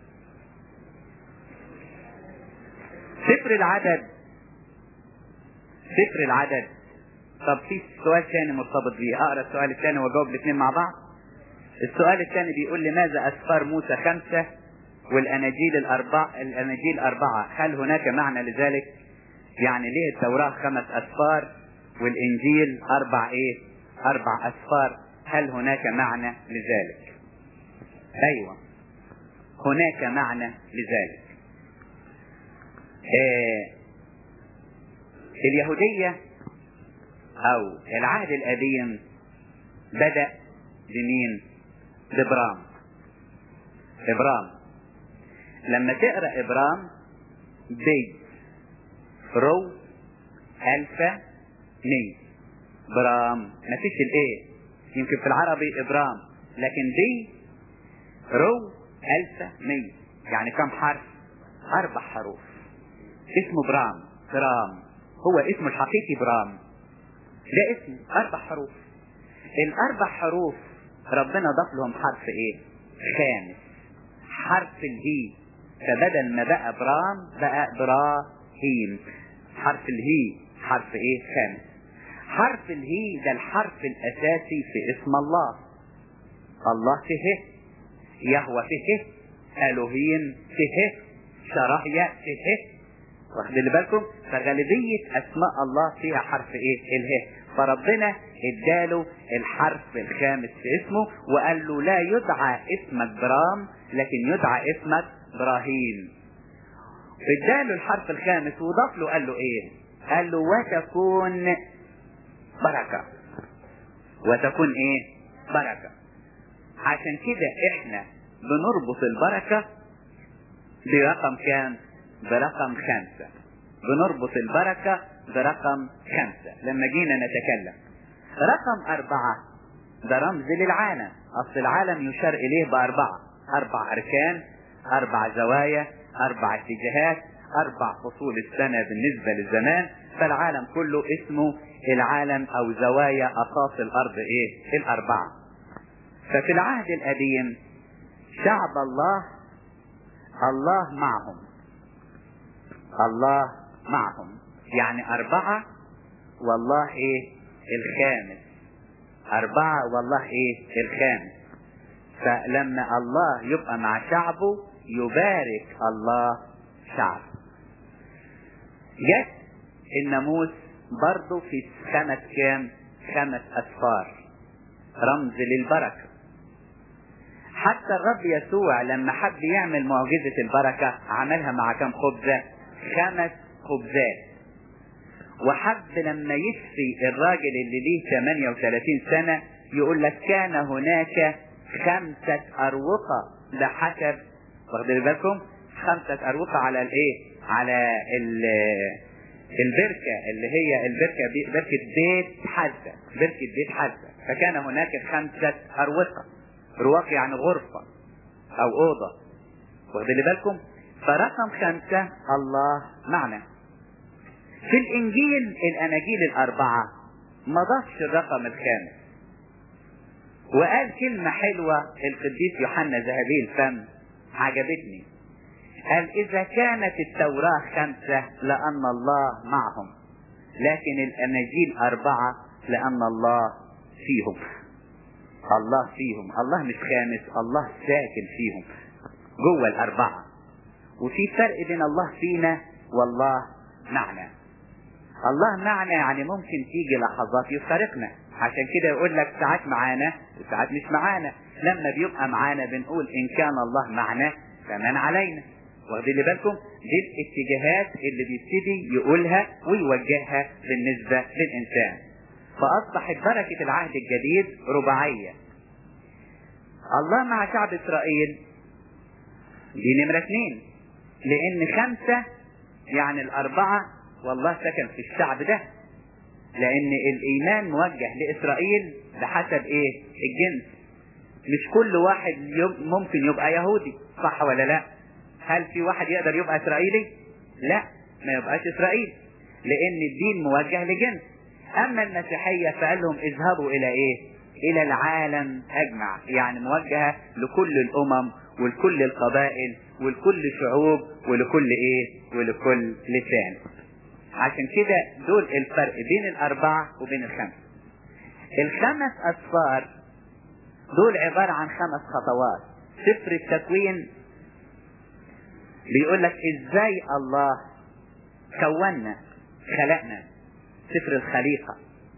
سفر العدد سفر العدد طب في سؤال ثاني مرتبط بيه اقرا السؤال الثاني واجاوب الاثنين مع بعض السؤال الثاني بيقول لماذا اسفار موسى خمسه والاناجيل الاربعه الاناجيل اربعه هل هناك معنى لذلك يعني ليه التوراه خمس اسفار والانجيل اربع ايه اربع اسفار هل هناك معنى لذلك ايوه هناك معنى لذلك آه اليهودية أو العهد القديم بدأ بمين؟ بإبرام إبرام لما تقرأ إبرام بيت رو ألفا مي برام مفيش الإيه يمكن في العربي إبرام لكن دي رو ألفا مي يعني كم حرف؟ أربع حروف اسمه برام برام هو اسمه الحقيقي برام ده اسم أربع حروف الأربع حروف ربنا ضاف لهم حرف إيه؟ خامس حرف الهي فبدل ما بقى برام بقى براهيم حرف الهي حرف إيه؟ خامس حرف الهي ده الحرف الأساسي في اسم الله الله فيه يهوى فيه ألوهيم فيه شراهية فيه واخد اللي بالكم فغالبية اسماء الله فيها حرف ايه اله فربنا اداله الحرف الخامس في اسمه وقال له لا يدعى اسمك برام لكن يدعى اسمك ابراهيم اداله الحرف الخامس وضاف له قال له ايه قال له وتكون بركة وتكون ايه بركة عشان كده احنا بنربط البركة برقم كام برقم خمسة بنربط البركة برقم خمسة لما جينا نتكلم رقم أربعة ده رمز للعالم أصل العالم يشار إليه بأربعة أربع أركان أربع زوايا أربع اتجاهات أربع فصول السنة بالنسبة للزمان فالعالم كله اسمه العالم أو زوايا أساس الأرض إيه الأربعة ففي العهد القديم شعب الله الله معهم الله معهم يعني أربعة والله إيه الخامس أربعة والله إيه الخامس فلما الله يبقى مع شعبه يبارك الله شعبه جت الناموس برضه في خمس كام خمس أسفار رمز للبركة حتى الرب يسوع لما حب يعمل معجزة البركة عملها مع كم خبزة خمس خبزات وحب لما يشفي الراجل اللي ليه 38 سنة يقول لك كان هناك خمسة أروقة ده حسب واخدين بالكم خمسة أروقة على الإيه؟ على البركة اللي هي البركة بي بركة بيت حزة بركة بيت حزة فكان هناك خمسة أروقة رواق يعني غرفة أو أوضة واخدين بالكم فرقم خمسة الله معنا في الإنجيل الأناجيل الأربعة ما ضافش الرقم الخامس وقال كلمة حلوة القديس يوحنا ذهبي الفم عجبتني قال إذا كانت التوراة خمسة لأن الله معهم لكن الأناجيل أربعة لأن الله فيهم الله فيهم الله مش خامس الله ساكن فيهم جوه الأربعة وفي فرق بين الله فينا والله معنا الله معنا يعني ممكن تيجي لحظات يفارقنا عشان كده يقول لك ساعات معانا وساعات مش معانا لما بيبقى معانا بنقول ان كان الله معنا فمن علينا واخدين لي بالكم دي الاتجاهات اللي بيبتدي يقولها ويوجهها بالنسبة للإنسان فأصبحت بركة العهد الجديد رباعية الله مع شعب إسرائيل دي نمرة اثنين لأن خمسة يعني الأربعة والله سكن في الشعب ده لان الايمان موجه لاسرائيل بحسب ايه الجنس مش كل واحد يب- ممكن يبقى يهودي صح ولا لا هل في واحد يقدر يبقى اسرائيلي لا ما يبقاش اسرائيلي لان الدين موجه لجنس اما المسيحيه فقال لهم اذهبوا الى ايه الى العالم اجمع يعني موجهه لكل الامم ولكل القبائل ولكل شعوب ولكل ايه ولكل لسان عشان كده دول الفرق بين الاربعه وبين الخمسه الخمس اصفار دول عباره عن خمس خطوات سفر التكوين بيقول لك ازاي الله كونا خلقنا سفر الخليقة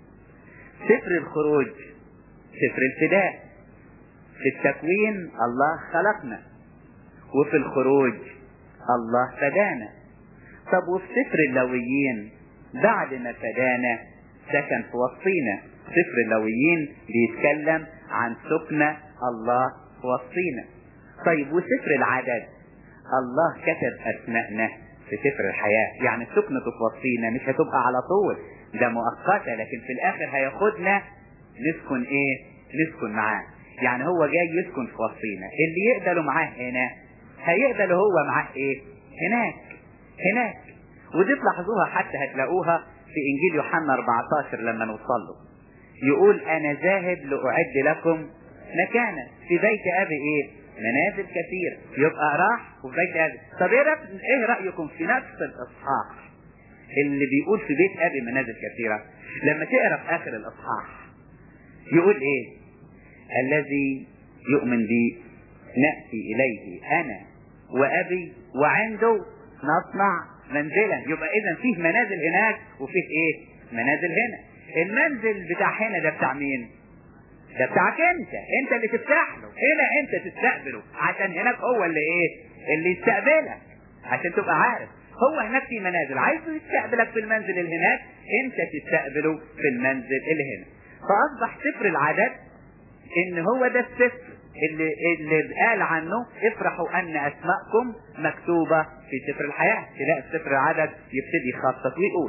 سفر الخروج سفر الفداء في التكوين الله خلقنا وفي الخروج الله فدانا طب وفي سفر اللويين بعد ما فدانا سكن في وسطينا سفر اللويين بيتكلم عن سكن الله في وسطينا طيب وسفر العدد الله كتب اسمائنا في سفر الحياة يعني سكنة في وسطينا مش هتبقى على طول ده مؤقتة لكن في الاخر هياخدنا نسكن ايه نسكن معاه يعني هو جاي يسكن في وسطينا اللي يقبلوا معاه هنا هيقبلوا هو معاه ايه هناك هناك ودي تلاحظوها حتى هتلاقوها في انجيل يوحنا 14 لما نوصل له يقول انا ذاهب لاعد لكم مكانا في بيت ابي ايه منازل كثيرة يبقى راح وفي بيت ابي طب ايه رأ- ايه رايكم في نفس الاصحاح اللي بيقول في بيت ابي منازل كثيرة لما تقرا في اخر الاصحاح يقول ايه الذي يؤمن بي نأتي إليه أنا وأبي وعنده نصنع منزلا يبقى إذا فيه منازل هناك وفيه إيه؟ منازل هنا المنزل بتاع هنا ده بتاع مين؟ ده بتاعك انت انت اللي تفتح له هنا انت تستقبله عشان هناك هو اللي ايه اللي يستقبلك عشان تبقى عارف هو هناك في منازل عايزه يستقبلك في المنزل اللي هناك انت تستقبله في المنزل اللي هنا فاصبح سفر العدد ان هو ده السفر اللي اللي قال عنه افرحوا ان اسماءكم مكتوبه في سفر الحياه تلاقي سفر العدد يبتدي يخطط ويقول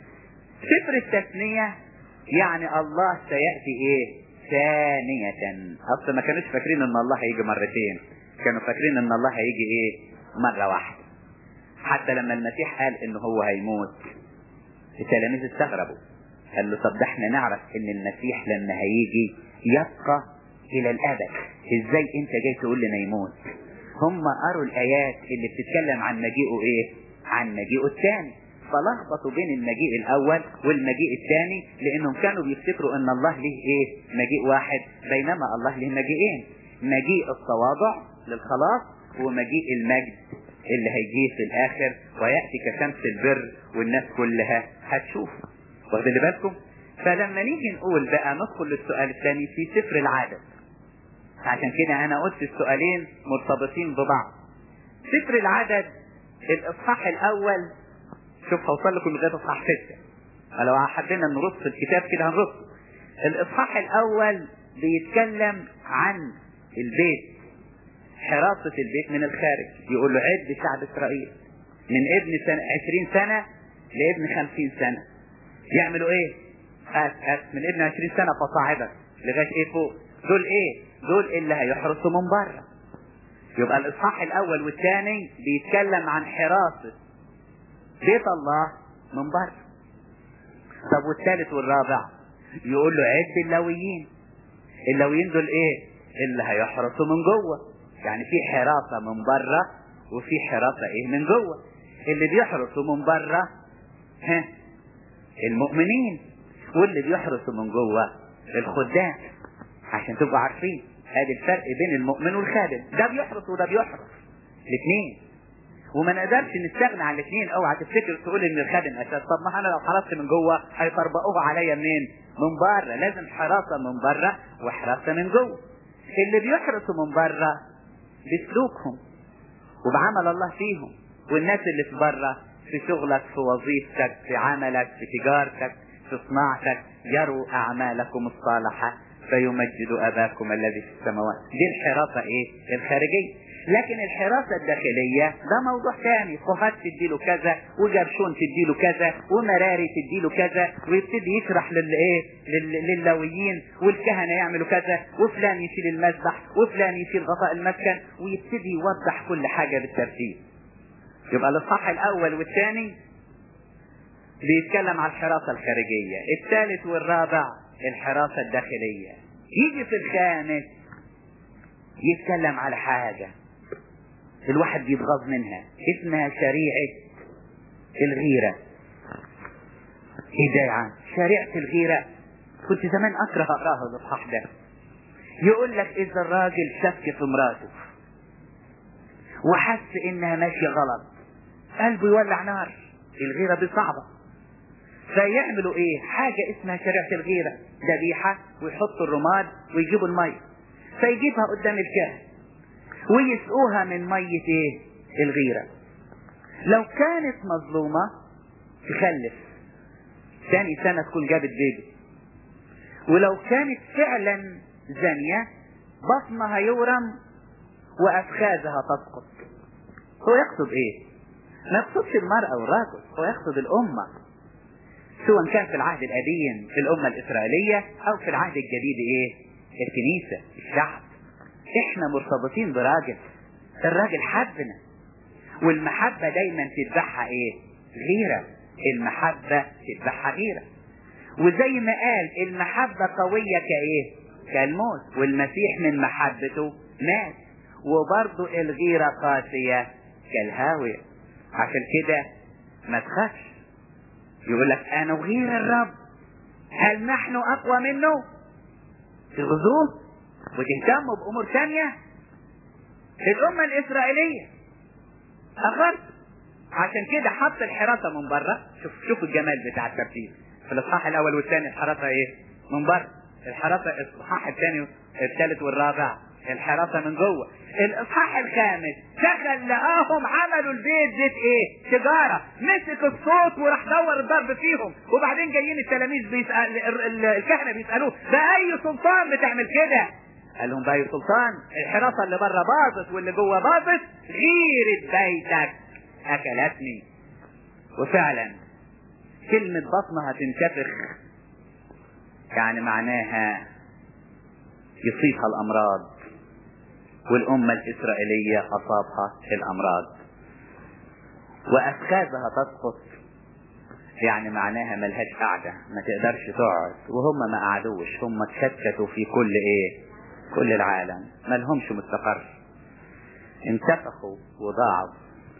سفر التثنيه يعني الله سياتي ايه ثانية اصل ما كانوش فاكرين ان الله هيجي مرتين كانوا فاكرين ان الله هيجي ايه مرة واحدة حتى لما المسيح قال ان هو هيموت التلاميذ استغربوا قال له طب ده احنا نعرف ان المسيح لما هيجي يبقى الى الابد ازاي انت جاي تقول لنا يموت هم قروا الايات اللي بتتكلم عن مجيئه ايه عن مجيئه الثاني فلخبطوا بين المجيء الاول والمجيء الثاني لانهم كانوا بيفتكروا ان الله له ايه مجيء واحد بينما الله له مجيئين مجيء التواضع للخلاص ومجيء المجد اللي هيجيه في الاخر وياتي كشمس البر والناس كلها هتشوفه واخدين بالكم فلما نيجي نقول بقى ندخل للسؤال الثاني في سفر العدد عشان كده انا قلت السؤالين مرتبطين ببعض سفر العدد الاصحاح الاول شوف هوصل لكم لغايه اصحاح سته فلو حبينا نرص الكتاب كده هنرصه الاصحاح الاول بيتكلم عن البيت حراسة البيت من الخارج يقول له عد شعب اسرائيل من ابن سنة عشرين سنة لابن خمسين سنة يعملوا ايه أس أس من ابن عشرين سنة فصاعدا لغاية ايه فوق دول ايه دول اللي هيحرسوا من بره يبقى الاصحاح الاول والثاني بيتكلم عن حراسة بيت الله من بره طب والثالث والرابع يقول له عد اللويين اللويين دول ايه اللي هيحرسوا من جوه يعني في حراسة من بره وفي حراسة ايه من جوه اللي بيحرسوا من بره ها المؤمنين واللي بيحرسوا من جوه الخدام عشان تبقوا عارفين ادي الفرق بين المؤمن والخادم ده بيحرس وده بيحرس الاثنين وما نقدرش نستغنى عن الاثنين اوعى تفتكر تقول ان الخادم اساس طب ما انا لو حرست من جوه هيطربقوها عليا منين من بره لازم حراسه من بره وحراسه من جوه اللي بيحرسوا من بره بسلوكهم وبعمل الله فيهم والناس اللي في بره في شغلك في وظيفتك في عملك في تجارتك في صناعتك يروا اعمالكم الصالحه فيمجد اباكم الذي في السماوات دي الحراسه ايه الخارجيه لكن الحراسة الداخلية ده موضوع تاني فهد تديله كذا وجرشون تديله كذا ومراري تديله كذا ويبتدي يشرح للايه لل- للاويين والكهنة يعملوا كذا وفلان يشيل المذبح وفلان يشيل غطاء المسكن ويبتدي يوضح كل حاجة بالترتيب يبقى الاصحاح الاول والثاني بيتكلم على الحراسة الخارجية الثالث والرابع الحراسة الداخلية يجي في الخامس يتكلم على حاجة الواحد بيتغاظ منها اسمها شريعة الغيرة ايه ده يا عم شريعة الغيرة كنت زمان اكره اقراها الاصحاح ده يقول لك اذا الراجل شك في مراته وحس انها ماشية غلط قلبه يولع نار الغيرة دي صعبة فيعملوا ايه حاجة اسمها شريعة الغيرة ذبيحة ويحطوا الرماد ويجيبوا المية فيجيبها قدام الكهن ويسقوها من مية ايه الغيرة لو كانت مظلومة تخلف ثاني سنة تكون جابت بيبي ولو كانت فعلا زانية بطنها يورم وأفخاذها تسقط هو يقصد ايه ما يقصدش المرأة والرجل هو يقصد الأمة سواء كان في العهد القديم في الأمة الإسرائيلية أو في العهد الجديد إيه الكنيسة الشعب إحنا مرتبطين براجل الراجل حبنا والمحبة دايما تتبعها إيه غيرة المحبة تتبعها غيرة وزي ما قال المحبة قوية كإيه كالموت والمسيح من محبته مات وبرضه الغيرة قاسية كالهاوية عشان كده ما تخافش يقول لك انا وغير الرب هل نحن اقوى منه تغزوه وتهتموا بامور ثانيه الامه الاسرائيليه اخرت عشان كده حط الحراسه من بره شوف شوف الجمال بتاع الترتيب في الاصحاح الاول والثاني الحراسه ايه من بره الحراسه الاصحاح الثاني الثالث والرابع الحراسه من جوه الاصحاح الخامس دخل لقاهم عملوا البيت زيت ايه تجاره مسك الصوت وراح دور الضرب فيهم وبعدين جايين التلاميذ بيسأل ال- ال- الكهنه بيسالوه ده اي سلطان بتعمل كده قال لهم ده اي سلطان الحراسه اللي بره باظت واللي جوه باظت غيرة بيتك اكلتني وفعلا كلمة بطنها تنتفخ يعني معناها يصيبها الأمراض والأمة الإسرائيلية أصابها الأمراض وأفخاذها تسقط يعني معناها ملهاش قاعدة ما تقدرش تقعد وهم ما قعدوش هم اتشتتوا في كل ايه كل العالم ما لهمش مستقر انتفخوا وضاعوا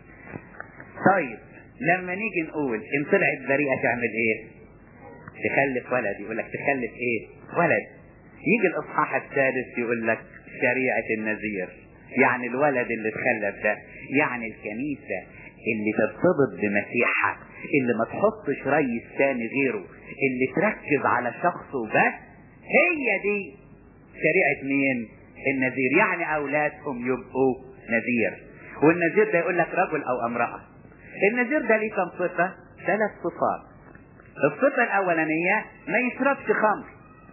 طيب لما نيجي نقول ان طلعت بريئة تعمل ايه تخلف ولد يقول لك تخلف ايه ولد يجي الاصحاح السادس يقول لك شريعة النذير يعني الولد اللي اتخلف ده يعني الكنيسة اللي ترتبط بمسيحها اللي ما تحطش ريس تاني غيره اللي تركز على شخصه بس هي دي شريعة مين النذير يعني اولادهم يبقوا نذير والنذير ده يقول لك رجل او امرأة النذير ده ليه كم صفة ثلاث صفات الصفة الاولانية ما يشربش خمر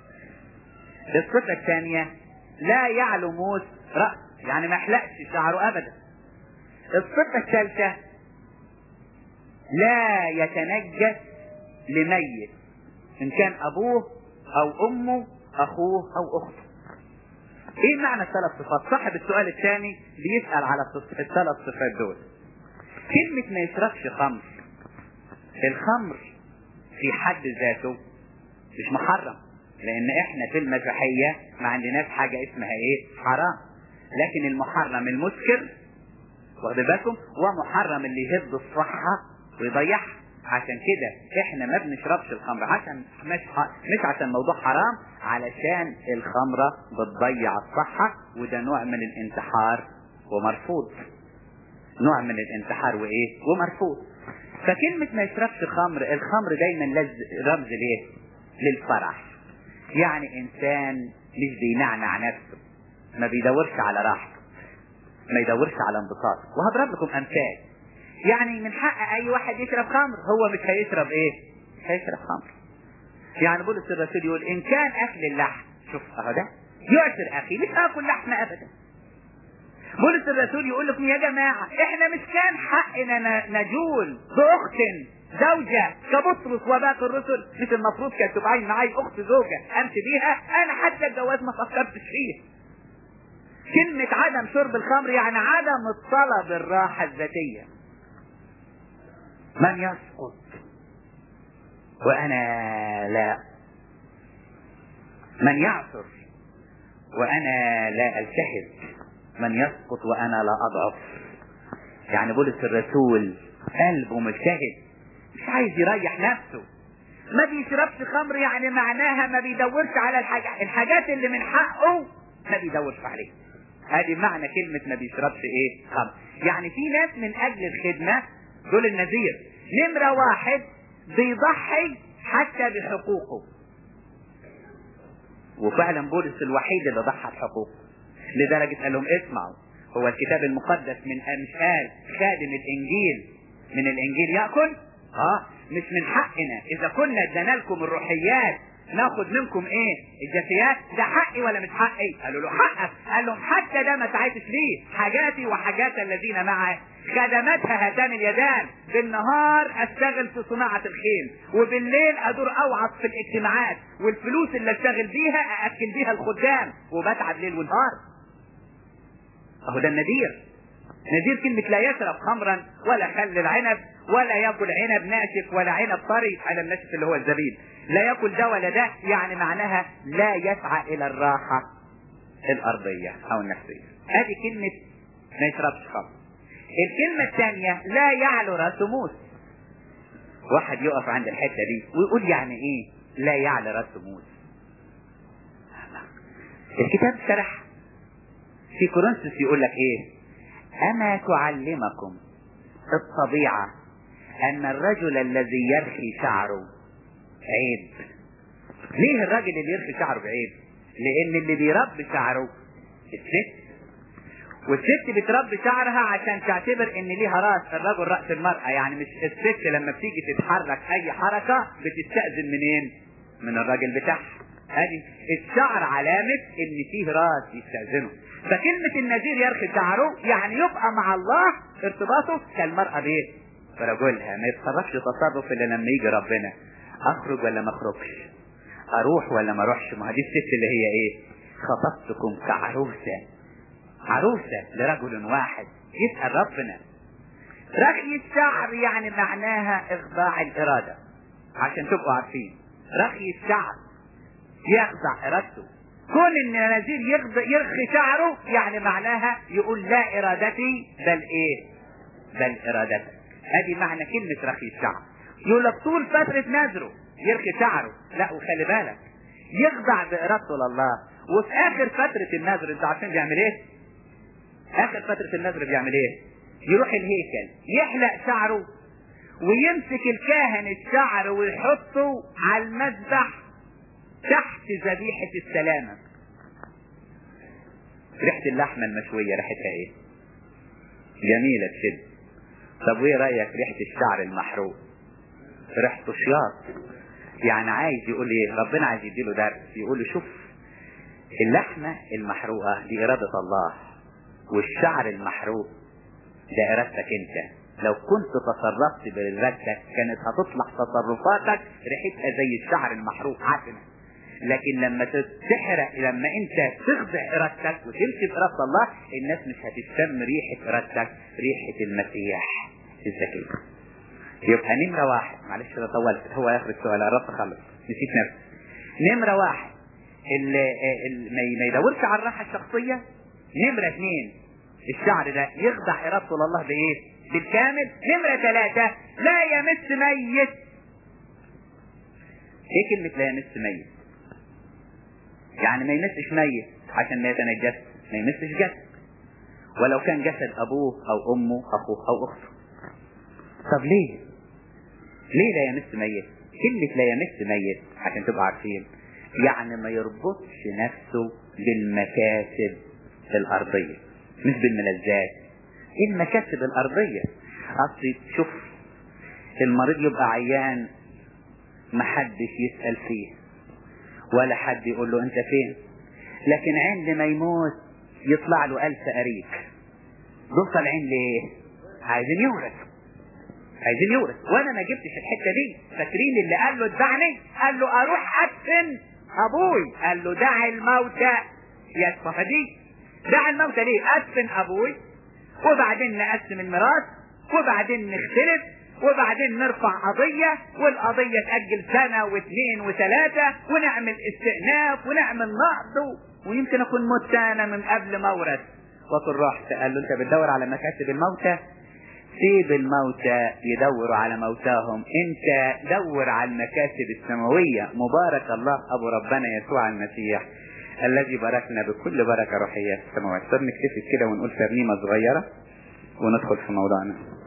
الصفة الثانية لا يعلو موس رأس يعني ما يحلقش شعره ابدا الصفة الثالثة لا يتنجس لميت ان كان ابوه او امه اخوه او اخته ايه معنى الثلاث صفات صاحب السؤال الثاني بيسأل على الصف- الثلاث صفات دول كلمة ما يشربش خمر الخمر في حد ذاته مش محرم لان احنا في المسيحية ما عندناش حاجة اسمها ايه حرام لكن المحرم المسكر واخد بالكم ومحرم اللي يهد الصحة ويضيعها عشان كده احنا ما بنشربش الخمر عشان مش ح... مش عشان موضوع حرام علشان الخمرة بتضيع الصحة وده نوع من الانتحار ومرفوض نوع من الانتحار وايه ومرفوض فكلمة ما يشربش خمر الخمر دايما لز... رمز ليه للفرح يعني انسان مش بينعنع نفسه ما بيدورش على راحته ما يدورش على انبساط وهضرب لكم امثال يعني من حق اي واحد يشرب خمر هو مش هيشرب ايه مش هيشرب خمر يعني بولس الرسول يقول ان كان اكل اللحم شوف اهو ده يعسر اخي مش اكل لحم ابدا بولس الرسول يقول لكم يا جماعة احنا مش كان حقنا ن- نجول بأخت زوجة كبطرس وباقي الرسل مش المفروض كانت تبقى معاي أخت زوجة أمشي بيها أنا حتى الجواز ما فكرتش فيه كلمة عدم شرب الخمر يعني عدم الصلاة بالراحة الذاتية من يسقط وأنا لا من يعثر وأنا لا ألتهب من يسقط وأنا لا أضعف يعني بولس الرسول قلبه مجتهد مش عايز يريح نفسه ما بيشربش خمر يعني معناها ما بيدورش على الحاجات الحاجات اللي من حقه ما بيدورش عليها هذه معنى كلمة ما بيشربش ايه خمر يعني في ناس من اجل الخدمة دول النذير نمرة واحد بيضحي حتى بحقوقه وفعلا بولس الوحيد اللي ضحى بحقوقه لدرجة قال لهم اسمعوا هو الكتاب المقدس من امثال خادم الانجيل من الانجيل ياكل اه مش من حقنا اذا كنا ادينا لكم الروحيات ناخد منكم ايه الجزيات ده حقي ولا مش حقي قالوا له حقك قال لهم حتى ده ما سعيتش ليه حاجاتي وحاجات الذين معي خدمتها هاتان اليدان بالنهار اشتغل في صناعة الخيل وبالليل ادور اوعظ في الاجتماعات والفلوس اللي اشتغل بيها ااكل بيها الخدام وبتعب ليل ونهار اهو ده النذير نذير كلمة لا يشرب خمرا ولا خل العنب ولا ياكل عنب ناشف ولا عنب طري على الناشف اللي هو الزبيب لا ياكل ده ولا ده يعني معناها لا يسعى الى الراحة الارضية او النفسية ادي كلمة ما يشربش خمر الكلمة الثانية لا يعلو راس موس واحد يقف عند الحتة دي ويقول يعني ايه لا يعلو راس موس الكتاب شرح في كورنثوس يقول لك ايه اما تعلمكم الطبيعة ان الرجل الذي يرخي شعره عيب ليه الراجل اللي يرخي شعره بعيب لان اللي بيربي شعره الست والست بتربي شعرها عشان تعتبر ان ليها راس الرجل راس المرأة يعني مش الست لما بتيجي تتحرك اي حركة بتستأذن منين من الراجل بتاعها هذه الشعر علامة ان فيه راس يستأذنه فكلمة النذير يرخي شعره يعني يبقى مع الله ارتباطه كالمرأة بايه برجلها ما يتصرفش تصرف الا لما يجي ربنا اخرج ولا ما اخرجش اروح ولا ما اروحش ما دي الست اللي هي ايه خطبتكم كعروسة عروسة لرجل واحد يسأل ربنا رخي الشعر يعني معناها اخضاع الارادة عشان تبقوا عارفين رخي الشعر يخضع ارادته كون ان النذير يرخي شعره يعني معناها يقول لا ارادتي بل ايه بل ارادتك ادي معنى كلمة رخي الشعر يقول لك طول فترة نذره يرخي شعره لا وخلي بالك يخضع بارادته لله وفي اخر فترة النذر انتوا عارفين بيعمل ايه اخر فترة النذر بيعمل ايه يروح الهيكل يحلق شعره ويمسك الكاهن الشعر ويحطه على المذبح تحت ذبيحة السلامة ريحة اللحمة المشوية ريحتها ايه جميلة تشد طب وايه رأيك ريحة الشعر المحروق ريحته شياط يعني عايز يقول ايه ربنا عايز يديله درس يقول له شوف اللحمة المحروقة دي إرادة الله والشعر المحروق ده إرادتك أنت لو كنت تصرفت بإرادتك كانت هتطلع تصرفاتك ريحتها زي الشعر المحروق عفنة لكن لما تحرق لما انت تخضع ارادتك وتمشي بإرادة الله الناس مش هتشم ريحة ارادتك ريحة المسيح الذكي يبقى نمرة واحد معلش انا طولت هو اخر السؤال قربت اخلص نسيت نفسي نمرة واحد اللي اللي ما يدورش على الراحة الشخصية نمرة اثنين الشعر ده يخضع ارادته لله بايه؟ بالكامل نمرة ثلاثة لا يمس ميت ايه كلمة لا يمس ميت؟ يعني ما يمسش ميت عشان ما يتنجس ما يمسش جسد ولو كان جسد ابوه او امه اخوه او اخته طب ليه ليه لا يمس ميت كلمة لا يمس ميت عشان تبقوا عارفين يعني ما يربطش نفسه بالمكاسب الارضية مش بالملذات المكاسب الارضية اصل شوف المريض يبقى عيان محدش يسأل فيه ولا حد يقول له انت فين لكن عندما يموت يطلع له ألف أريك دول طالعين ليه عايزين يورثوا عايزين يورث وانا ما جبتش الحته دي فاكرين اللي قال له اتبعني قال له اروح ادفن ابوي قال له دع الموتى يا دي دع الموتى ليه ادفن ابوي وبعدين نقسم الميراث وبعدين نختلف وبعدين نرفع قضية والقضية تأجل سنة واثنين وثلاثة ونعمل استئناف ونعمل نقض ويمكن اكون مت انا من قبل ما اورث وكل رحت قال له انت بتدور على مكاسب الموتى سيب الموتى يدوروا على موتاهم انت دور على المكاسب السماوية مبارك الله ابو ربنا يسوع المسيح الذي باركنا بكل بركة روحية في السماوات طب نكتفي كده ونقول ترنيمة صغيرة وندخل في موضوعنا